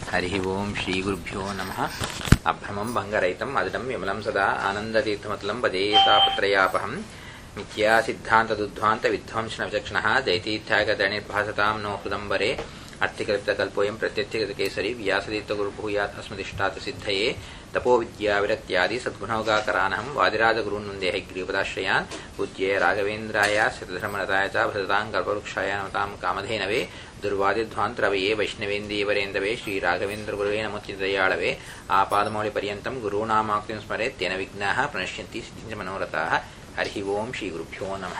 हरिः ओम् श्रीगुरुभ्यो नमः अभ्रमम् भङ्गरहितम् अदिदम् विमलम् सदा आनन्दतीर्थमतलम् वदेतापत्रयापहम् मिथ्या सिद्धान्तदुद्ध्वान्तविध्वंसनविचक्षणः जयतीर्थ्यागदणिर्भासताम् नो हृदम्बरे अर्थिकल्पितकल्पोऽयम् प्रत्यत्यगतकेसरी व्यासतीर्थगुरुभूयात् अस्मदिष्टात् सिद्धये तपोविद्याविरक्त्यादि सद्गुणौगाकरानहम् वादिराजगुरून्वन्दे हैग्रीपदाश्रयान् पूज्ये राघवेन्द्राय सिद्धधर्मरताय च भजताम् कल्पवृक्षाय नमताम् कामधेनवे ದುರ್ವಾದಿಧ್ವಾಂತರವೆಯೇ ವೈಷ್ಣವೇಂದೀವರೇಂದವೇ ಶ್ರೀರಾಘವೇಂದ್ರಗುರುವೇ ನಮೋಚಿದಯಾಳವೇ ಆಪಾದಮೌಳಿಪರ್ಯಂತಂ ಗುರುನಾಮಾಕ್ತಿಂ ಸ್ಮರೆತ್ ತೇನ ವಿಘ್ನಾಃ ಪ್ರಣಶ್ಯಂತಿ ಸಿದ್ಧಿಂಚ ಮನೋರಥಾಃ ಹರಿ ಓಂ ಶ್ರೀ ಗುರುಭ್ಯೋ ನಮಃ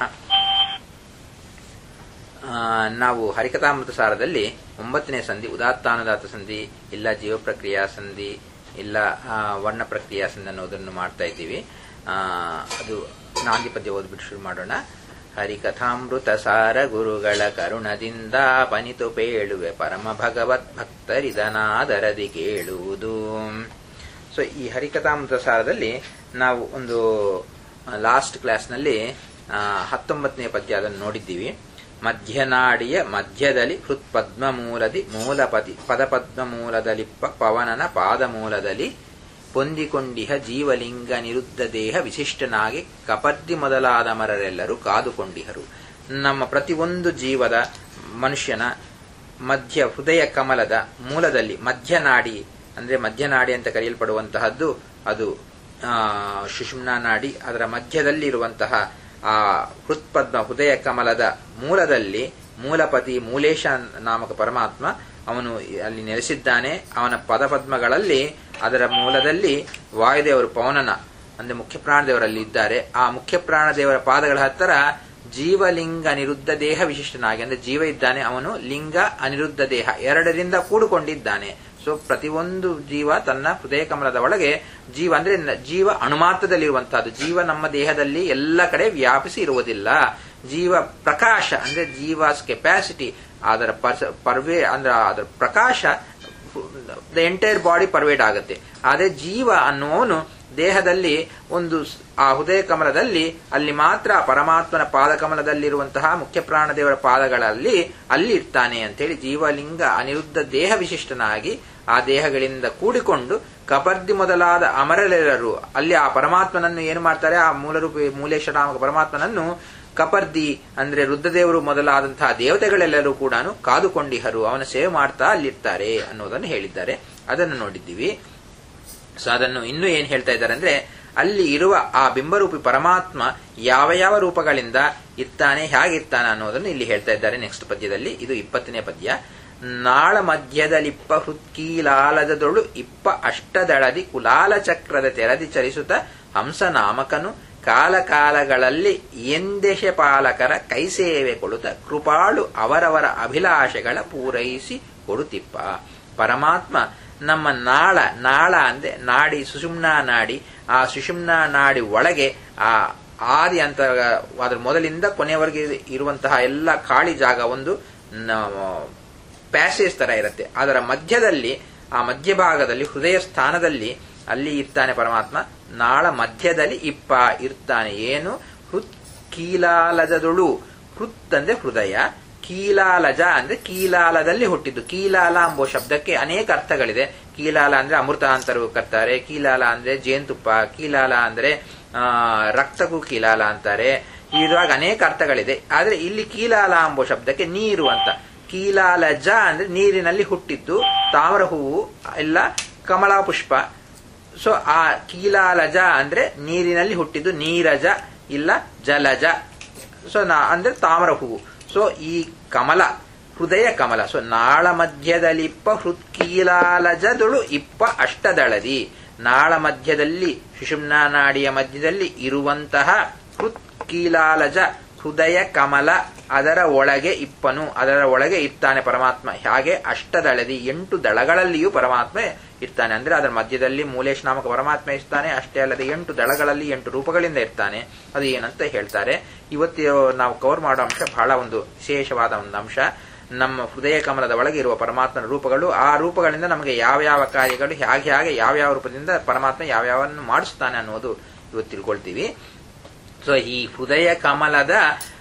ನಾವು ಹರಿಕಥಾಮೃತ ಸಾರದಲ್ಲಿ ಒಂಬತ್ತನೇ ಸಂಧಿ ಉದಾತ್ತಾನುದಾತ ಸಂಧಿ ಇಲ್ಲ ಜೀವ ಪ್ರಕ್ರಿಯಾ ಸಂಧಿ ಇಲ್ಲ ವರ್ಣ ಪ್ರಕ್ರಿಯಾ ಸಂಧಿ ಅನ್ನೋದನ್ನು ಮಾಡ್ತಾ ಇದ್ದೀವಿ ಅದು ನಾಂದಿ ಪದ್ಯ ಓದ್ಬಿಟ್ಟು ಶುರು ಮಾಡೋಣ ಹರಿಕಥಾಮೃತ ಸಾರ ಗುರುಗಳ ಕರುಣದಿಂದ ಪನಿತು ಪೇಳುವೆ ಪರಮ ಭಗವತ್ ಭಕ್ತರಿದನಾದರದಿ ಕೇಳುವುದು ಸೊ ಈ ಹರಿಕಥಾಮೃತ ಸಾರದಲ್ಲಿ ನಾವು ಒಂದು ಲಾಸ್ಟ್ ಕ್ಲಾಸ್ನಲ್ಲಿ ಹತ್ತೊಂಬತ್ತನೇ ಪದ್ಯ ಅದನ್ನು ನೋಡಿದ್ದೀವಿ ಮಧ್ಯನಾಡಿಯ ಮಧ್ಯದಲ್ಲಿ ಹೃತ್ಪದ್ಮ ಮೂಲದಿ ಮೂಲಪತಿ ಪದಪದ್ಮ ಮೂಲದಲಿಪ್ಪ ಪವನನ ಪಾದಮೂಲದಲ್ಲಿ ಹೊಂದಿಕೊಂಡಿಹ ಜೀವಲಿಂಗ ನಿರುದ್ಧ ದೇಹ ವಿಶಿಷ್ಟನಾಗಿ ಕಪರ್ದಿ ಮೊದಲಾದ ಮರರೆಲ್ಲರೂ ಕಾದುಕೊಂಡಿಹರು ನಮ್ಮ ಪ್ರತಿಯೊಂದು ಜೀವದ ಮನುಷ್ಯನ ಮಧ್ಯ ಹೃದಯ ಕಮಲದ ಮೂಲದಲ್ಲಿ ಮಧ್ಯನಾಡಿ ಅಂದ್ರೆ ಮಧ್ಯನಾಡಿ ಅಂತ ಕರೆಯಲ್ಪಡುವಂತಹದ್ದು ಅದು ಸುಷುಮ್ನಾ ನಾಡಿ ಅದರ ಮಧ್ಯದಲ್ಲಿರುವಂತಹ ಆ ಹೃತ್ಪದ್ಮ ಹೃದಯ ಕಮಲದ ಮೂಲದಲ್ಲಿ ಮೂಲಪತಿ ಮೂಲೇಶ ನಾಮಕ ಪರಮಾತ್ಮ ಅವನು ಅಲ್ಲಿ ನೆಲೆಸಿದ್ದಾನೆ ಅವನ ಪದಪದ್ಮಗಳಲ್ಲಿ ಅದರ ಮೂಲದಲ್ಲಿ ವಾಯುದೇವರು ಪವನನ ಅಂದ್ರೆ ಮುಖ್ಯ ಪ್ರಾಣದೇವರಲ್ಲಿ ಇದ್ದಾರೆ ಆ ಮುಖ್ಯ ಪ್ರಾಣದೇವರ ಪಾದಗಳ ಹತ್ತಿರ ಜೀವಲಿಂಗ ಅನಿರುದ್ಧ ದೇಹ ವಿಶಿಷ್ಟನಾಗಿ ಅಂದ್ರೆ ಜೀವ ಇದ್ದಾನೆ ಅವನು ಲಿಂಗ ಅನಿರುದ್ಧ ದೇಹ ಎರಡರಿಂದ ಕೂಡಿಕೊಂಡಿದ್ದಾನೆ ಸೊ ಪ್ರತಿಯೊಂದು ಜೀವ ತನ್ನ ಹೃದಯ ಕಮಲದ ಒಳಗೆ ಜೀವ ಅಂದ್ರೆ ಜೀವ ಅಣುಮಾತ್ರದಲ್ಲಿರುವಂತಹದ್ದು ಜೀವ ನಮ್ಮ ದೇಹದಲ್ಲಿ ಎಲ್ಲ ಕಡೆ ವ್ಯಾಪಿಸಿ ಇರುವುದಿಲ್ಲ ಜೀವ ಪ್ರಕಾಶ ಅಂದ್ರೆ ಜೀವಾಸ್ ಕೆಪಾಸಿಟಿ ಅದರ ಪರ್ವೇ ಅಂದ್ರೆ ಅದರ ಪ್ರಕಾಶ ದ ಎಂಟೈರ್ ಬಾಡಿ ಪರ್ವೇಡ್ ಆಗುತ್ತೆ ಆದ್ರೆ ಜೀವ ಅನ್ನುವನು ದೇಹದಲ್ಲಿ ಒಂದು ಆ ಹೃದಯ ಕಮಲದಲ್ಲಿ ಅಲ್ಲಿ ಮಾತ್ರ ಪರಮಾತ್ಮನ ಪಾದಕಮಲದಲ್ಲಿರುವಂತಹ ಮುಖ್ಯ ಪ್ರಾಣದೇವರ ಪಾದಗಳಲ್ಲಿ ಅಲ್ಲಿ ಇರ್ತಾನೆ ಅಂತೇಳಿ ಜೀವಲಿಂಗ ಅನಿರುದ್ಧ ದೇಹ ವಿಶಿಷ್ಟನಾಗಿ ಆ ದೇಹಗಳಿಂದ ಕೂಡಿಕೊಂಡು ಕಪರ್ದಿ ಮೊದಲಾದ ಅಮರರೆಲ್ಲರೂ ಅಲ್ಲಿ ಆ ಪರಮಾತ್ಮನನ್ನು ಏನು ಮಾಡ್ತಾರೆ ಆ ಮೂಲರೂಪಿ ಮೂಲೇಶ್ವರಾಮಕ ಪರಮಾತ್ಮನನ್ನು ಕಪರ್ದಿ ಅಂದ್ರೆ ರುದ್ರದೇವರು ಮೊದಲಾದಂತಹ ದೇವತೆಗಳೆಲ್ಲರೂ ಕೂಡ ಕಾದುಕೊಂಡಿಹರು ಅವನ ಸೇವೆ ಮಾಡ್ತಾ ಅಲ್ಲಿರ್ತಾರೆ ಅನ್ನೋದನ್ನು ಹೇಳಿದ್ದಾರೆ ಅದನ್ನು ನೋಡಿದ್ದೀವಿ ಸೊ ಅದನ್ನು ಇನ್ನೂ ಏನ್ ಹೇಳ್ತಾ ಇದ್ದಾರೆ ಅಂದ್ರೆ ಅಲ್ಲಿ ಇರುವ ಆ ಬಿಂಬರೂಪಿ ಪರಮಾತ್ಮ ಯಾವ ಯಾವ ರೂಪಗಳಿಂದ ಇರ್ತಾನೆ ಹೇಗಿರ್ತಾನೆ ಅನ್ನೋದನ್ನು ಇಲ್ಲಿ ಹೇಳ್ತಾ ಇದ್ದಾರೆ ನೆಕ್ಸ್ಟ್ ಪದ್ಯದಲ್ಲಿ ಇದು ಇಪ್ಪತ್ತನೇ ಪದ್ಯ ನಾಳ ಮಧ್ಯದಲ್ಲಿಪ್ಪ ಹೃತ್ಕೀಲಾಲದೊಳು ಇಪ್ಪ ಅಷ್ಟದಳದಿ ಕುಲಾಲ ಚಕ್ರದ ತೆರದಿ ಚರಿಸುತ್ತ ಹಂಸ ನಾಮಕನು ಕಾಲಕಾಲಗಳಲ್ಲಿ ಎಂದೆಶ ಪಾಲಕರ ಕೈಸೇವೆ ಕೊಡುತ್ತ ಕೃಪಾಳು ಅವರವರ ಅಭಿಲಾಷೆಗಳ ಪೂರೈಸಿ ಕೊಡುತ್ತಿಪ್ಪ ಪರಮಾತ್ಮ ನಮ್ಮ ನಾಳ ನಾಳ ಅಂದ್ರೆ ನಾಡಿ ಸುಷುಮ್ನಾ ನಾಡಿ ಆ ಸುಷುಮ್ನಾ ನಾಡಿ ಒಳಗೆ ಆ ಆದಿ ಅಂತ ಅದ್ರ ಮೊದಲಿಂದ ಕೊನೆಯವರೆಗೆ ಇರುವಂತಹ ಎಲ್ಲ ಖಾಳಿ ಜಾಗ ಒಂದು ಪ್ಯಾಸೇಜ್ ತರ ಇರುತ್ತೆ ಅದರ ಮಧ್ಯದಲ್ಲಿ ಆ ಮಧ್ಯಭಾಗದಲ್ಲಿ ಹೃದಯ ಸ್ಥಾನದಲ್ಲಿ ಅಲ್ಲಿ ಇರ್ತಾನೆ ಪರಮಾತ್ಮ ನಾಳ ಮಧ್ಯದಲ್ಲಿ ಇಪ್ಪ ಇರ್ತಾನೆ ಏನು ಹೃತ್ ಕೀಲಾಲದೊಳು ಹೃತ್ ಅಂದ್ರೆ ಹೃದಯ ಕೀಲಾಲಜ ಅಂದ್ರೆ ಕೀಲಾಲದಲ್ಲಿ ಹುಟ್ಟಿದ್ದು ಕೀಲಾಲ ಎಂಬ ಶಬ್ದಕ್ಕೆ ಅನೇಕ ಅರ್ಥಗಳಿದೆ ಕೀಲಾಲ ಅಂದ್ರೆ ಅಮೃತ ಅಂತರೂ ಕರ್ತಾರೆ ಕೀಲಾಲ ಅಂದ್ರೆ ಜೇನುತುಪ್ಪ ಕೀಲಾಲ ಅಂದ್ರೆ ರಕ್ತಕ್ಕೂ ಕೀಲಾಲ ಅಂತಾರೆ ಇರುವಾಗ ಅನೇಕ ಅರ್ಥಗಳಿದೆ ಆದ್ರೆ ಇಲ್ಲಿ ಕೀಲಾಲ ಎಂಬ ಶಬ್ದಕ್ಕೆ ನೀರು ಅಂತ ಕೀಲಾಲಜ ಅಂದ್ರೆ ನೀರಿನಲ್ಲಿ ಹುಟ್ಟಿದ್ದು ತಾಮ್ರ ಹೂವು ಇಲ್ಲ ಕಮಲ ಪುಷ್ಪ ಸೊ ಆ ಕೀಲಾಲಜ ಅಂದ್ರೆ ನೀರಿನಲ್ಲಿ ಹುಟ್ಟಿದ್ದು ನೀರಜ ಇಲ್ಲ ಜಲಜ ಸೊ ನಾ ಅಂದ್ರೆ ತಾಮ್ರ ಹೂವು ಸೊ ಈ ಕಮಲ ಹೃದಯ ಕಮಲ ಸೊ ನಾಳ ಮಧ್ಯದಲ್ಲಿಪ್ಪ ಹೃತ್ಕೀಲಾಲಜದೊಳು ಇಪ್ಪ ಅಷ್ಟದಳದಿ ನಾಳ ಮಧ್ಯದಲ್ಲಿ ಸುಷುಮ್ನಾ ನಾಡಿಯ ಮಧ್ಯದಲ್ಲಿ ಇರುವಂತಹ ಹೃತ್ಕೀಲಾಲಜ ಹೃದಯ ಕಮಲ ಅದರ ಒಳಗೆ ಇಪ್ಪನು ಅದರ ಒಳಗೆ ಇರ್ತಾನೆ ಪರಮಾತ್ಮ ಹಾಗೆ ಅಷ್ಟದಳದಿ ಎಂಟು ದಳಗಳಲ್ಲಿಯೂ ಪರಮಾತ್ಮ ಇರ್ತಾನೆ ಅಂದ್ರೆ ಅದರ ಮಧ್ಯದಲ್ಲಿ ಮೂಲೇಶ್ ನಾಮಕ ಪರಮಾತ್ಮ ಇರ್ತಾನೆ ಅಷ್ಟೇ ಅಲ್ಲದೆ ಎಂಟು ದಳಗಳಲ್ಲಿ ಎಂಟು ರೂಪಗಳಿಂದ ಇರ್ತಾನೆ ಅದು ಏನಂತ ಹೇಳ್ತಾರೆ ಇವತ್ತು ನಾವು ಕವರ್ ಮಾಡೋ ಅಂಶ ಬಹಳ ಒಂದು ವಿಶೇಷವಾದ ಒಂದು ಅಂಶ ನಮ್ಮ ಹೃದಯ ಕಮಲದ ಒಳಗೆ ಇರುವ ಪರಮಾತ್ಮನ ರೂಪಗಳು ಆ ರೂಪಗಳಿಂದ ನಮಗೆ ಯಾವ ಯಾವ ಕಾರ್ಯಗಳು ಹೇಗೆ ಹಾಗೆ ಯಾವ್ಯಾವ ರೂಪದಿಂದ ಪರಮಾತ್ಮ ಯಾವ್ಯಾವನ್ನು ಮಾಡಿಸ್ತಾನೆ ಅನ್ನೋದು ಇವತ್ತು ತಿಳ್ಕೊಳ್ತೀವಿ ಸೊ ಈ ಹೃದಯ ಕಮಲದ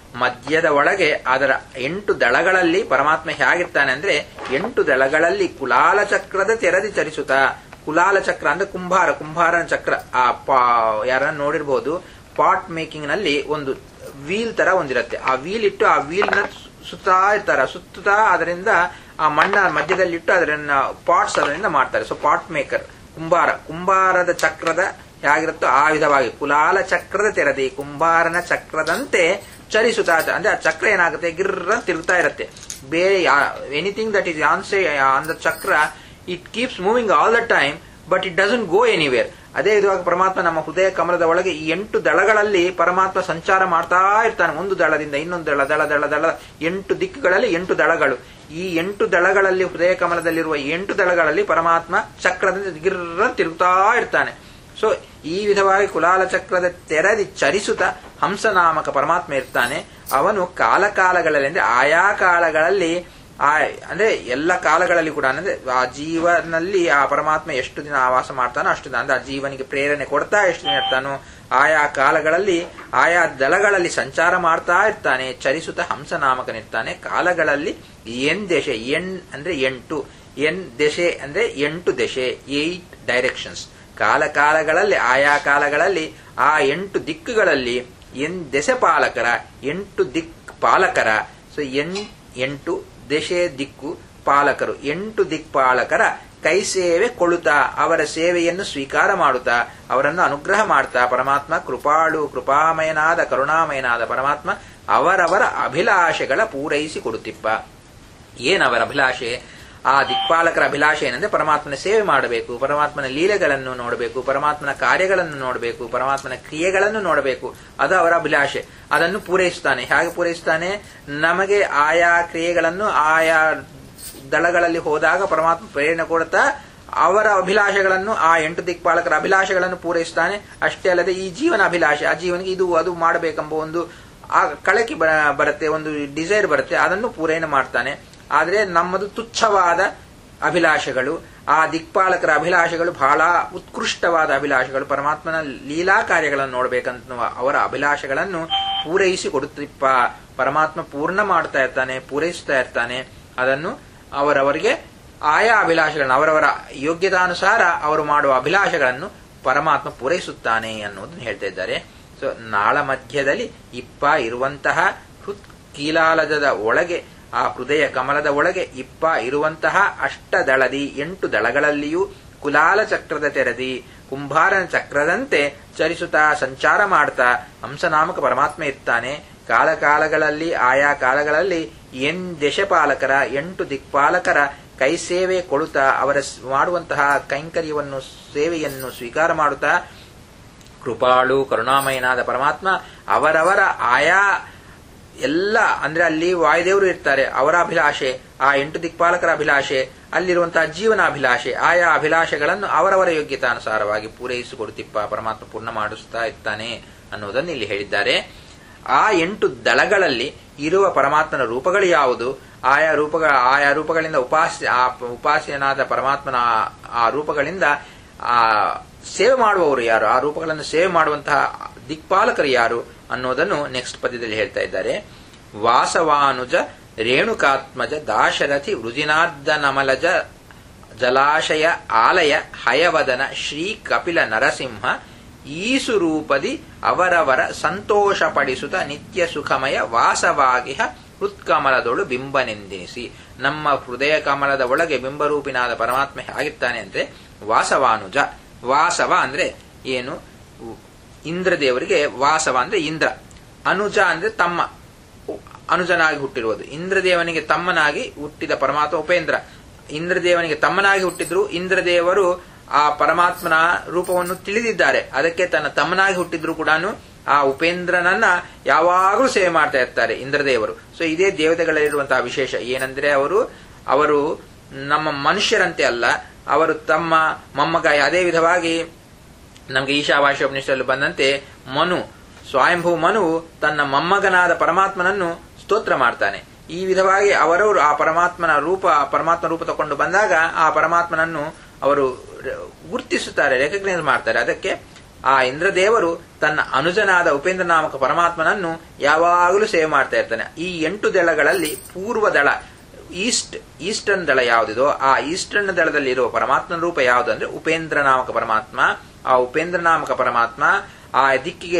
ಮಧ್ಯದ ಒಳಗೆ ಅದರ ಎಂಟು ದಳಗಳಲ್ಲಿ ಪರಮಾತ್ಮ ಹೇಗಿರ್ತಾನೆ ಅಂದ್ರೆ ಎಂಟು ದಳಗಳಲ್ಲಿ ಕುಲಾಲ ಚಕ್ರದ ತೆರದಿ ಚರಿಸುತ್ತಾ ಕುಲಾಲ ಚಕ್ರ ಅಂದ್ರೆ ಕುಂಭಾರ ಕುಂಭಾರನ ಚಕ್ರ ಆ ಪಾ ಯಾರನ್ನ ನೋಡಿರ್ಬೋದು ಪಾಟ್ ಮೇಕಿಂಗ್ ನಲ್ಲಿ ಒಂದು ವೀಲ್ ತರ ಒಂದಿರುತ್ತೆ ಆ ವೀಲ್ ಇಟ್ಟು ಆ ವೀಲ್ ನ ಸುತ್ತಾ ಇರ್ತಾರೆ ಸುತ್ತಾ ಅದರಿಂದ ಆ ಮಣ್ಣ ಮಧ್ಯದಲ್ಲಿಟ್ಟು ಅದರನ್ನ ಪಾಟ್ಸ್ ಅದರಿಂದ ಮಾಡ್ತಾರೆ ಸೊ ಪಾಟ್ ಮೇಕರ್ ಕುಂಬಾರ ಕುಂಬಾರದ ಚಕ್ರದ ಹೇಗಿರುತ್ತೋ ಆ ವಿಧವಾಗಿ ಕುಲಾಲ ಚಕ್ರದ ತೆರದಿ ಕುಂಬಾರನ ಚಕ್ರದಂತೆ ಚಲಿಸುತ್ತಾ ಅಂದ್ರೆ ಆ ಚಕ್ರ ಏನಾಗುತ್ತೆ ಗಿರ್ರ ತಿರುಗ್ತಾ ಇರುತ್ತೆ ಬೇರೆ ಎನಿಥಿಂಗ್ ದಟ್ ಈಸ್ ಆನ್ಸೆ on the chakra it keeps moving all the time but it doesn't go anywhere ಅದೇ ವಿಧವಾಗಿ ಪರಮಾತ್ಮ ನಮ್ಮ ಹೃದಯ ಕಮಲದ ಒಳಗೆ ಈ ಎಂಟು ದಳಗಳಲ್ಲಿ ಪರಮಾತ್ಮ ಸಂಚಾರ ಮಾಡ್ತಾ ಇರ್ತಾನೆ ಒಂದು ದಳದಿಂದ ಇನ್ನೊಂದು ದಳ ದಳ ದಳ ದಳ ಎಂಟು ದಿಕ್ಕುಗಳಲ್ಲಿ ಎಂಟು ದಳಗಳು ಈ ಎಂಟು ದಳಗಳಲ್ಲಿ ಹೃದಯ ಕಮಲದಲ್ಲಿರುವ ಎಂಟು ದಳಗಳಲ್ಲಿ ಪರಮಾತ್ಮ ಚಕ್ರದಿಂದ ಗಿರ್ರ ತಿರುಗ್ತಾ ಇರ್ತಾನೆ ಸೊ ಈ ವಿಧವಾಗಿ ಕುಲಾಲ ಚಕ್ರದ ತೆರದಿ ಚರಿಸುತ್ತ ಹಂಸನಾಮಕ ಪರಮಾತ್ಮ ಇರ್ತಾನೆ ಅವನು ಕಾಲಕಾಲಗಳಲ್ಲಿ ಅಂದ್ರೆ ಆಯಾ ಕಾಲಗಳಲ್ಲಿ ಆ ಅಂದ್ರೆ ಎಲ್ಲ ಕಾಲಗಳಲ್ಲಿ ಕೂಡ ಅಂದ್ರೆ ಆ ಜೀವನಲ್ಲಿ ಆ ಪರಮಾತ್ಮ ಎಷ್ಟು ದಿನ ಆವಾಸ ಮಾಡ್ತಾನೋ ಅಷ್ಟು ದಿನ ಅಂದ್ರೆ ಆ ಜೀವನಿಗೆ ಪ್ರೇರಣೆ ಕೊಡ್ತಾ ಎಷ್ಟು ದಿನ ಇರ್ತಾನೋ ಆಯಾ ಕಾಲಗಳಲ್ಲಿ ಆಯಾ ದಳಗಳಲ್ಲಿ ಸಂಚಾರ ಮಾಡ್ತಾ ಇರ್ತಾನೆ ಚರಿಸುತ್ತ ಹಂಸನಾಮಕನಿರ್ತಾನೆ ಕಾಲಗಳಲ್ಲಿ ಎನ್ ದೆಶೆ ಎನ್ ಅಂದ್ರೆ ಎಂಟು ಎನ್ ದೆಶೆ ಅಂದ್ರೆ ಎಂಟು ದೆಶೆ ಏಟ್ ಡೈರೆಕ್ಷನ್ಸ್ ಕಾಲ ಕಾಲಗಳಲ್ಲಿ ಆಯಾ ಕಾಲಗಳಲ್ಲಿ ಆ ಎಂಟು ದಿಕ್ಕುಗಳಲ್ಲಿ ಎನ್ ದೆಸೆ ಪಾಲಕರ ಎಂಟು ದಿಕ್ ಪಾಲಕರ ಸೊ ಎನ್ ಎಂಟು ದೆಶೆ ದಿಕ್ಕು ಪಾಲಕರು ಎಂಟು ದಿಕ್ಪಾಲಕರ ಕೈ ಸೇವೆ ಕೊಳುತ್ತಾ ಅವರ ಸೇವೆಯನ್ನು ಸ್ವೀಕಾರ ಮಾಡುತ್ತಾ ಅವರನ್ನು ಅನುಗ್ರಹ ಮಾಡ್ತಾ ಪರಮಾತ್ಮ ಕೃಪಾಳು ಕೃಪಾಮಯನಾದ ಕರುಣಾಮಯನಾದ ಪರಮಾತ್ಮ ಅವರವರ ಅಭಿಲಾಷೆಗಳ ಪೂರೈಸಿ ಕೊಡುತ್ತಿಪ್ಪ ಏನವರ ಅಭಿಲಾಷೆ ಆ ದಿಕ್ಪಾಲಕರ ಅಭಿಲಾಷೆ ಏನಂದ್ರೆ ಪರಮಾತ್ಮನ ಸೇವೆ ಮಾಡಬೇಕು ಪರಮಾತ್ಮನ ಲೀಲೆಗಳನ್ನು ನೋಡಬೇಕು ಪರಮಾತ್ಮನ ಕಾರ್ಯಗಳನ್ನು ನೋಡಬೇಕು ಪರಮಾತ್ಮನ ಕ್ರಿಯೆಗಳನ್ನು ನೋಡಬೇಕು ಅದು ಅವರ ಅಭಿಲಾಷೆ ಅದನ್ನು ಪೂರೈಸುತ್ತಾನೆ ಹೇಗೆ ಪೂರೈಸುತ್ತಾನೆ ನಮಗೆ ಆಯಾ ಕ್ರಿಯೆಗಳನ್ನು ಆಯಾ ದಳಗಳಲ್ಲಿ ಹೋದಾಗ ಪರಮಾತ್ಮ ಪ್ರೇರಣೆ ಕೊಡುತ್ತಾ ಅವರ ಅಭಿಲಾಷೆಗಳನ್ನು ಆ ಎಂಟು ದಿಕ್ಪಾಲಕರ ಅಭಿಲಾಷೆಗಳನ್ನು ಪೂರೈಸುತ್ತಾನೆ ಅಷ್ಟೇ ಅಲ್ಲದೆ ಈ ಜೀವನ ಅಭಿಲಾಷೆ ಆ ಜೀವನಿಗೆ ಇದು ಅದು ಮಾಡಬೇಕೆಂಬ ಒಂದು ಆ ಕಳಕಿ ಬರುತ್ತೆ ಒಂದು ಡಿಸೈರ್ ಬರುತ್ತೆ ಅದನ್ನು ಪೂರೈನೆ ಮಾಡ್ತಾನೆ ಆದರೆ ನಮ್ಮದು ತುಚ್ಛವಾದ ಅಭಿಲಾಷೆಗಳು ಆ ದಿಕ್ಪಾಲಕರ ಅಭಿಲಾಷೆಗಳು ಬಹಳ ಉತ್ಕೃಷ್ಟವಾದ ಅಭಿಲಾಷೆಗಳು ಪರಮಾತ್ಮನ ಲೀಲಾ ಕಾರ್ಯಗಳನ್ನು ನೋಡಬೇಕಂತ ಅವರ ಅಭಿಲಾಷೆಗಳನ್ನು ಪೂರೈಸಿ ಕೊಡುತ್ತಿಪ್ಪ ಪರಮಾತ್ಮ ಪೂರ್ಣ ಮಾಡ್ತಾ ಇರ್ತಾನೆ ಪೂರೈಸ್ತಾ ಇರ್ತಾನೆ ಅದನ್ನು ಅವರವರಿಗೆ ಆಯಾ ಅಭಿಲಾಷೆಗಳನ್ನು ಅವರವರ ಯೋಗ್ಯತಾನುಸಾರ ಅವರು ಮಾಡುವ ಅಭಿಲಾಷೆಗಳನ್ನು ಪರಮಾತ್ಮ ಪೂರೈಸುತ್ತಾನೆ ಅನ್ನೋದನ್ನು ಹೇಳ್ತಾ ಇದ್ದಾರೆ ಸೊ ನಾಳ ಮಧ್ಯದಲ್ಲಿ ಇಪ್ಪ ಇರುವಂತಹ ಹೃತ್ ಕೀಲಾಲದ ಒಳಗೆ ಆ ಹೃದಯ ಕಮಲದ ಒಳಗೆ ಇಪ್ಪ ಇರುವಂತಹ ಅಷ್ಟದಳದಿ ಎಂಟು ದಳಗಳಲ್ಲಿಯೂ ಕುಲಾಲ ಚಕ್ರದ ತೆರದಿ ಕುಂಭಾರನ ಚಕ್ರದಂತೆ ಚರಿಸುತ್ತಾ ಸಂಚಾರ ಮಾಡ್ತಾ ಹಂಸನಾಮಕ ಪರಮಾತ್ಮ ಇರ್ತಾನೆ ಕಾಲಕಾಲಗಳಲ್ಲಿ ಆಯಾ ಕಾಲಗಳಲ್ಲಿ ಎನ್ ದಶಪಾಲಕರ ಎಂಟು ದಿಕ್ಪಾಲಕರ ಕೈ ಸೇವೆ ಕೊಡುತ್ತಾ ಅವರ ಮಾಡುವಂತಹ ಕೈಂಕರ್ಯವನ್ನು ಸೇವೆಯನ್ನು ಸ್ವೀಕಾರ ಮಾಡುತ್ತಾ ಕೃಪಾಳು ಕರುಣಾಮಯನಾದ ಪರಮಾತ್ಮ ಅವರವರ ಆಯಾ ಎಲ್ಲ ಅಂದ್ರೆ ಅಲ್ಲಿ ವಾಯುದೇವರು ಇರ್ತಾರೆ ಅವರ ಅಭಿಲಾಷೆ ಆ ಎಂಟು ದಿಕ್ಪಾಲಕರ ಅಭಿಲಾಷೆ ಅಲ್ಲಿರುವಂತಹ ಜೀವನ ಅಭಿಲಾಷೆ ಆಯಾ ಅಭಿಲಾಷೆಗಳನ್ನು ಅವರವರ ಯೋಗ್ಯತಾನುಸಾರವಾಗಿ ಪೂರೈಸಿಕೊಡುತ್ತಿಪ್ಪ ಪರಮಾತ್ಮ ಪೂರ್ಣ ಮಾಡಿಸ್ತಾ ಇರ್ತಾನೆ ಅನ್ನೋದನ್ನು ಇಲ್ಲಿ ಹೇಳಿದ್ದಾರೆ ಆ ಎಂಟು ದಳಗಳಲ್ಲಿ ಇರುವ ಪರಮಾತ್ಮನ ರೂಪಗಳು ಯಾವುದು ಆಯಾ ರೂಪಗಳ ಆಯಾ ರೂಪಗಳಿಂದ ಉಪಾಸ್ಯ ಆ ಉಪಾಸ್ಯನಾದ ಪರಮಾತ್ಮನ ಆ ರೂಪಗಳಿಂದ ಆ ಸೇವೆ ಮಾಡುವವರು ಯಾರು ಆ ರೂಪಗಳನ್ನು ಸೇವೆ ಮಾಡುವಂತಹ ದಿಕ್ಪಾಲಕರು ಯಾರು ಅನ್ನೋದನ್ನು ನೆಕ್ಸ್ಟ್ ಪದ್ಯದಲ್ಲಿ ಹೇಳ್ತಾ ಇದ್ದಾರೆ ವಾಸವಾನುಜ ರೇಣುಕಾತ್ಮಜ ದಾಶರಥಿ ವೃಜಿನಾರ್ಧ ನಮಲಜ ಜಲಾಶಯ ಆಲಯ ಹಯವದನ ಶ್ರೀ ಕಪಿಲ ನರಸಿಂಹ ಈಸು ರೂಪದಿ ಅವರವರ ಸಂತೋಷಪಡಿಸುತ್ತ ನಿತ್ಯ ಸುಖಮಯ ವಾಸವಾಗಿಹ ಹೃತ್ಕಮಲದೊಳು ಬಿಂಬನೆಂದೆನಿಸಿ ನಮ್ಮ ಹೃದಯ ಕಮಲದ ಒಳಗೆ ಬಿಂಬರೂಪಿನಾದ ಪರಮಾತ್ಮ ಹೇಗಿರ್ತಾನೆ ಅಂದ್ರೆ ವಾಸವಾನುಜ ವಾಸವ ಅಂದ್ರೆ ಏನು ಇಂದ್ರದೇವರಿಗೆ ವಾಸವ ಅಂದ್ರೆ ಇಂದ್ರ ಅನುಜ ಅಂದ್ರೆ ತಮ್ಮ ಅನುಜನಾಗಿ ಹುಟ್ಟಿರುವುದು ಇಂದ್ರದೇವನಿಗೆ ತಮ್ಮನಾಗಿ ಹುಟ್ಟಿದ ಪರಮಾತ್ಮ ಉಪೇಂದ್ರ ಇಂದ್ರದೇವನಿಗೆ ತಮ್ಮನಾಗಿ ಹುಟ್ಟಿದ್ರು ಇಂದ್ರದೇವರು ಆ ಪರಮಾತ್ಮನ ರೂಪವನ್ನು ತಿಳಿದಿದ್ದಾರೆ ಅದಕ್ಕೆ ತನ್ನ ತಮ್ಮನಾಗಿ ಹುಟ್ಟಿದ್ರು ಕೂಡ ಆ ಉಪೇಂದ್ರನನ್ನ ಯಾವಾಗಲೂ ಸೇವೆ ಮಾಡ್ತಾ ಇರ್ತಾರೆ ಇಂದ್ರದೇವರು ಸೊ ಇದೇ ದೇವತೆಗಳಲ್ಲಿರುವಂತಹ ವಿಶೇಷ ಏನಂದ್ರೆ ಅವರು ಅವರು ನಮ್ಮ ಮನುಷ್ಯರಂತೆ ಅಲ್ಲ ಅವರು ತಮ್ಮ ಮೊಮ್ಮಗ ಅದೇ ವಿಧವಾಗಿ ನಮಗೆ ಈಶಾವಾಶ್ಯೋಪನಿಷದಲ್ಲಿ ಬಂದಂತೆ ಮನು ಸ್ವಯಂಭೂ ಮನು ತನ್ನ ಮೊಮ್ಮಗನಾದ ಪರಮಾತ್ಮನನ್ನು ಸ್ತೋತ್ರ ಮಾಡ್ತಾನೆ ಈ ವಿಧವಾಗಿ ಅವರವರು ಆ ಪರಮಾತ್ಮನ ರೂಪ ಪರಮಾತ್ಮ ರೂಪ ತಗೊಂಡು ಬಂದಾಗ ಆ ಪರಮಾತ್ಮನನ್ನು ಅವರು ಗುರ್ತಿಸುತ್ತಾರೆ ರೆಕಗ್ನೈಸ್ ಮಾಡ್ತಾರೆ ಅದಕ್ಕೆ ಆ ಇಂದ್ರದೇವರು ತನ್ನ ಅನುಜನಾದ ಉಪೇಂದ್ರ ನಾಮಕ ಪರಮಾತ್ಮನನ್ನು ಯಾವಾಗಲೂ ಸೇವೆ ಮಾಡ್ತಾ ಇರ್ತಾನೆ ಈ ಎಂಟು ದಳಗಳಲ್ಲಿ ಪೂರ್ವ ದಳ ಈಸ್ಟ್ ಈಸ್ಟರ್ನ್ ದಳ ಯಾವುದಿದೋ ಆ ಈಸ್ಟರ್ನ್ ದಳದಲ್ಲಿ ಇರುವ ಪರಮಾತ್ಮನ ರೂಪ ಯಾವುದು ಅಂದ್ರೆ ಉಪೇಂದ್ರ ನಾಮಕ ಪರಮಾತ್ಮ ಆ ಉಪೇಂದ್ರ ನಾಮಕ ಪರಮಾತ್ಮ ಆ ದಿಕ್ಕಿಗೆ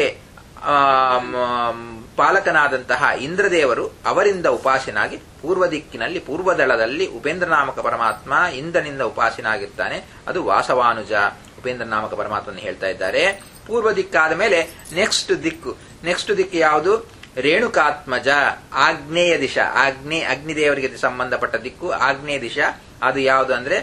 ಪಾಲಕನಾದಂತಹ ಇಂದ್ರದೇವರು ಅವರಿಂದ ಉಪಾಸನಾಗಿ ಪೂರ್ವ ದಿಕ್ಕಿನಲ್ಲಿ ಪೂರ್ವ ದಳದಲ್ಲಿ ಉಪೇಂದ್ರ ನಾಮಕ ಪರಮಾತ್ಮ ಇಂದ್ರನಿಂದ ಉಪಾಸನಾಗಿರ್ತಾನೆ ಅದು ವಾಸವಾನುಜ ಉಪೇಂದ್ರ ನಾಮಕ ಪರಮಾತ್ಮನ ಹೇಳ್ತಾ ಇದ್ದಾರೆ ಪೂರ್ವ ದಿಕ್ಕಾದ ಮೇಲೆ ನೆಕ್ಸ್ಟ್ ದಿಕ್ಕು ನೆಕ್ಸ್ಟ್ ದಿಕ್ಕು ಯಾವುದು ರೇಣುಕಾತ್ಮಜ ಆಗ್ನೇಯ ದಿಶ ಆಗ್ನೇ ಅಗ್ನಿದೇವರಿಗೆ ಸಂಬಂಧಪಟ್ಟ ದಿಕ್ಕು ಆಗ್ನೇಯ ದಿಶ ಅದು ಯಾವುದು ಅಂದ್ರೆ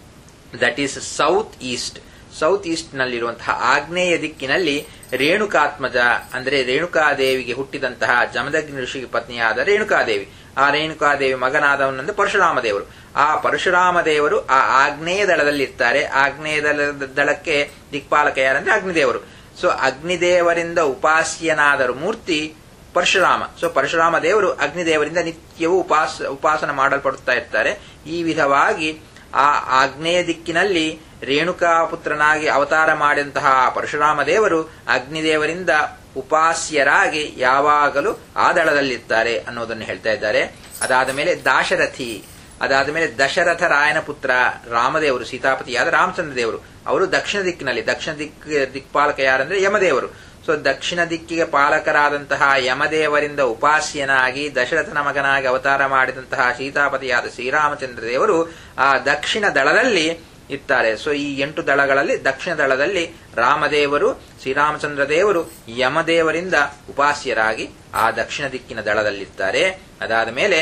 that is south east south east ನಲ್ಲಿರುವಂತಹ ಆಗ್ನೇಯ ದಿಕ್ಕಿನಲ್ಲಿ ರೇಣುಕಾತ್ಮಜ ಅಂದ್ರೆ ರೇಣುಕಾದೇವಿಗೆ ಹುಟ್ಟಿದಂತಹ ಜಮದಗ್ನಿ ಋಷಿಗೆ ಪತ್ನಿಯಾದ ರೇಣುಕಾದೇವಿ ಆ ರೇಣುಕಾದೇವಿ ಮಗನಾದವನಂದ್ರೆ ಪರಶುರಾಮ ದೇವರು ಆ ಪರಶುರಾಮ ದೇವರು ಆ ಆಗ್ನೇಯ ದಳದಲ್ಲಿ ಇರ್ತಾರೆ ಆಗ್ನೇಯ ದಳದ ದಳಕ್ಕೆ ದಿಕ್ಪಾಲಕ ಯಾರಂದ್ರೆ ಅಗ್ನಿದೇವರು ಸೊ ಅಗ್ನಿದೇವರಿಂದ ಉಪಾಸ್ಯನಾದ ಮೂರ್ತಿ ಪರಶುರಾಮ ಸೊ ಪರಶುರಾಮ ದೇವರು ಅಗ್ನಿದೇವರಿಂದ ನಿತ್ಯವೂ ಉಪಾಸ ಉಪಾಸನ ಮಾಡಲ್ಪಡುತ್ತಾ ಇರ್ತಾರೆ ಈ ವಿಧವಾಗಿ ಆ ಆಗ್ನೇಯ ದಿಕ್ಕಿನಲ್ಲಿ ರೇಣುಕಾ ಪುತ್ರನಾಗಿ ಅವತಾರ ಮಾಡಿದಂತಹ ಪರಶುರಾಮ ದೇವರು ಅಗ್ನಿದೇವರಿಂದ ಉಪಾಸ್ಯರಾಗಿ ಯಾವಾಗಲೂ ಆ ದಳದಲ್ಲಿರ್ತಾರೆ ಅನ್ನೋದನ್ನು ಹೇಳ್ತಾ ಇದ್ದಾರೆ ಅದಾದ ಮೇಲೆ ದಾಶರಥಿ ಅದಾದ ಮೇಲೆ ದಶರಥ ರಾಯನ ಪುತ್ರ ರಾಮದೇವರು ಸೀತಾಪತಿಯಾದ ರಾಮಚಂದ್ರ ದೇವರು ಅವರು ದಕ್ಷಿಣ ದಿಕ್ಕಿನಲ್ಲಿ ದಕ್ಷಿಣ ದಿಕ್ ದಿಕ್ಪಾಲಕ ಯಾರಂದ್ರೆ ಯಮದೇವರು ಸೊ ದಕ್ಷಿಣ ದಿಕ್ಕಿಗೆ ಪಾಲಕರಾದಂತಹ ಯಮದೇವರಿಂದ ಉಪಾಸ್ಯನಾಗಿ ದಶರಥನ ಮಗನಾಗಿ ಅವತಾರ ಮಾಡಿದಂತಹ ಸೀತಾಪತಿಯಾದ ಶ್ರೀರಾಮಚಂದ್ರ ದೇವರು ಆ ದಕ್ಷಿಣ ದಳದಲ್ಲಿ ಇರ್ತಾರೆ ಸೊ ಈ ಎಂಟು ದಳಗಳಲ್ಲಿ ದಕ್ಷಿಣ ದಳದಲ್ಲಿ ರಾಮದೇವರು ಶ್ರೀರಾಮಚಂದ್ರ ದೇವರು ಯಮದೇವರಿಂದ ಉಪಾಸ್ಯರಾಗಿ ಆ ದಕ್ಷಿಣ ದಿಕ್ಕಿನ ದಳದಲ್ಲಿರ್ತಾರೆ ಅದಾದ ಮೇಲೆ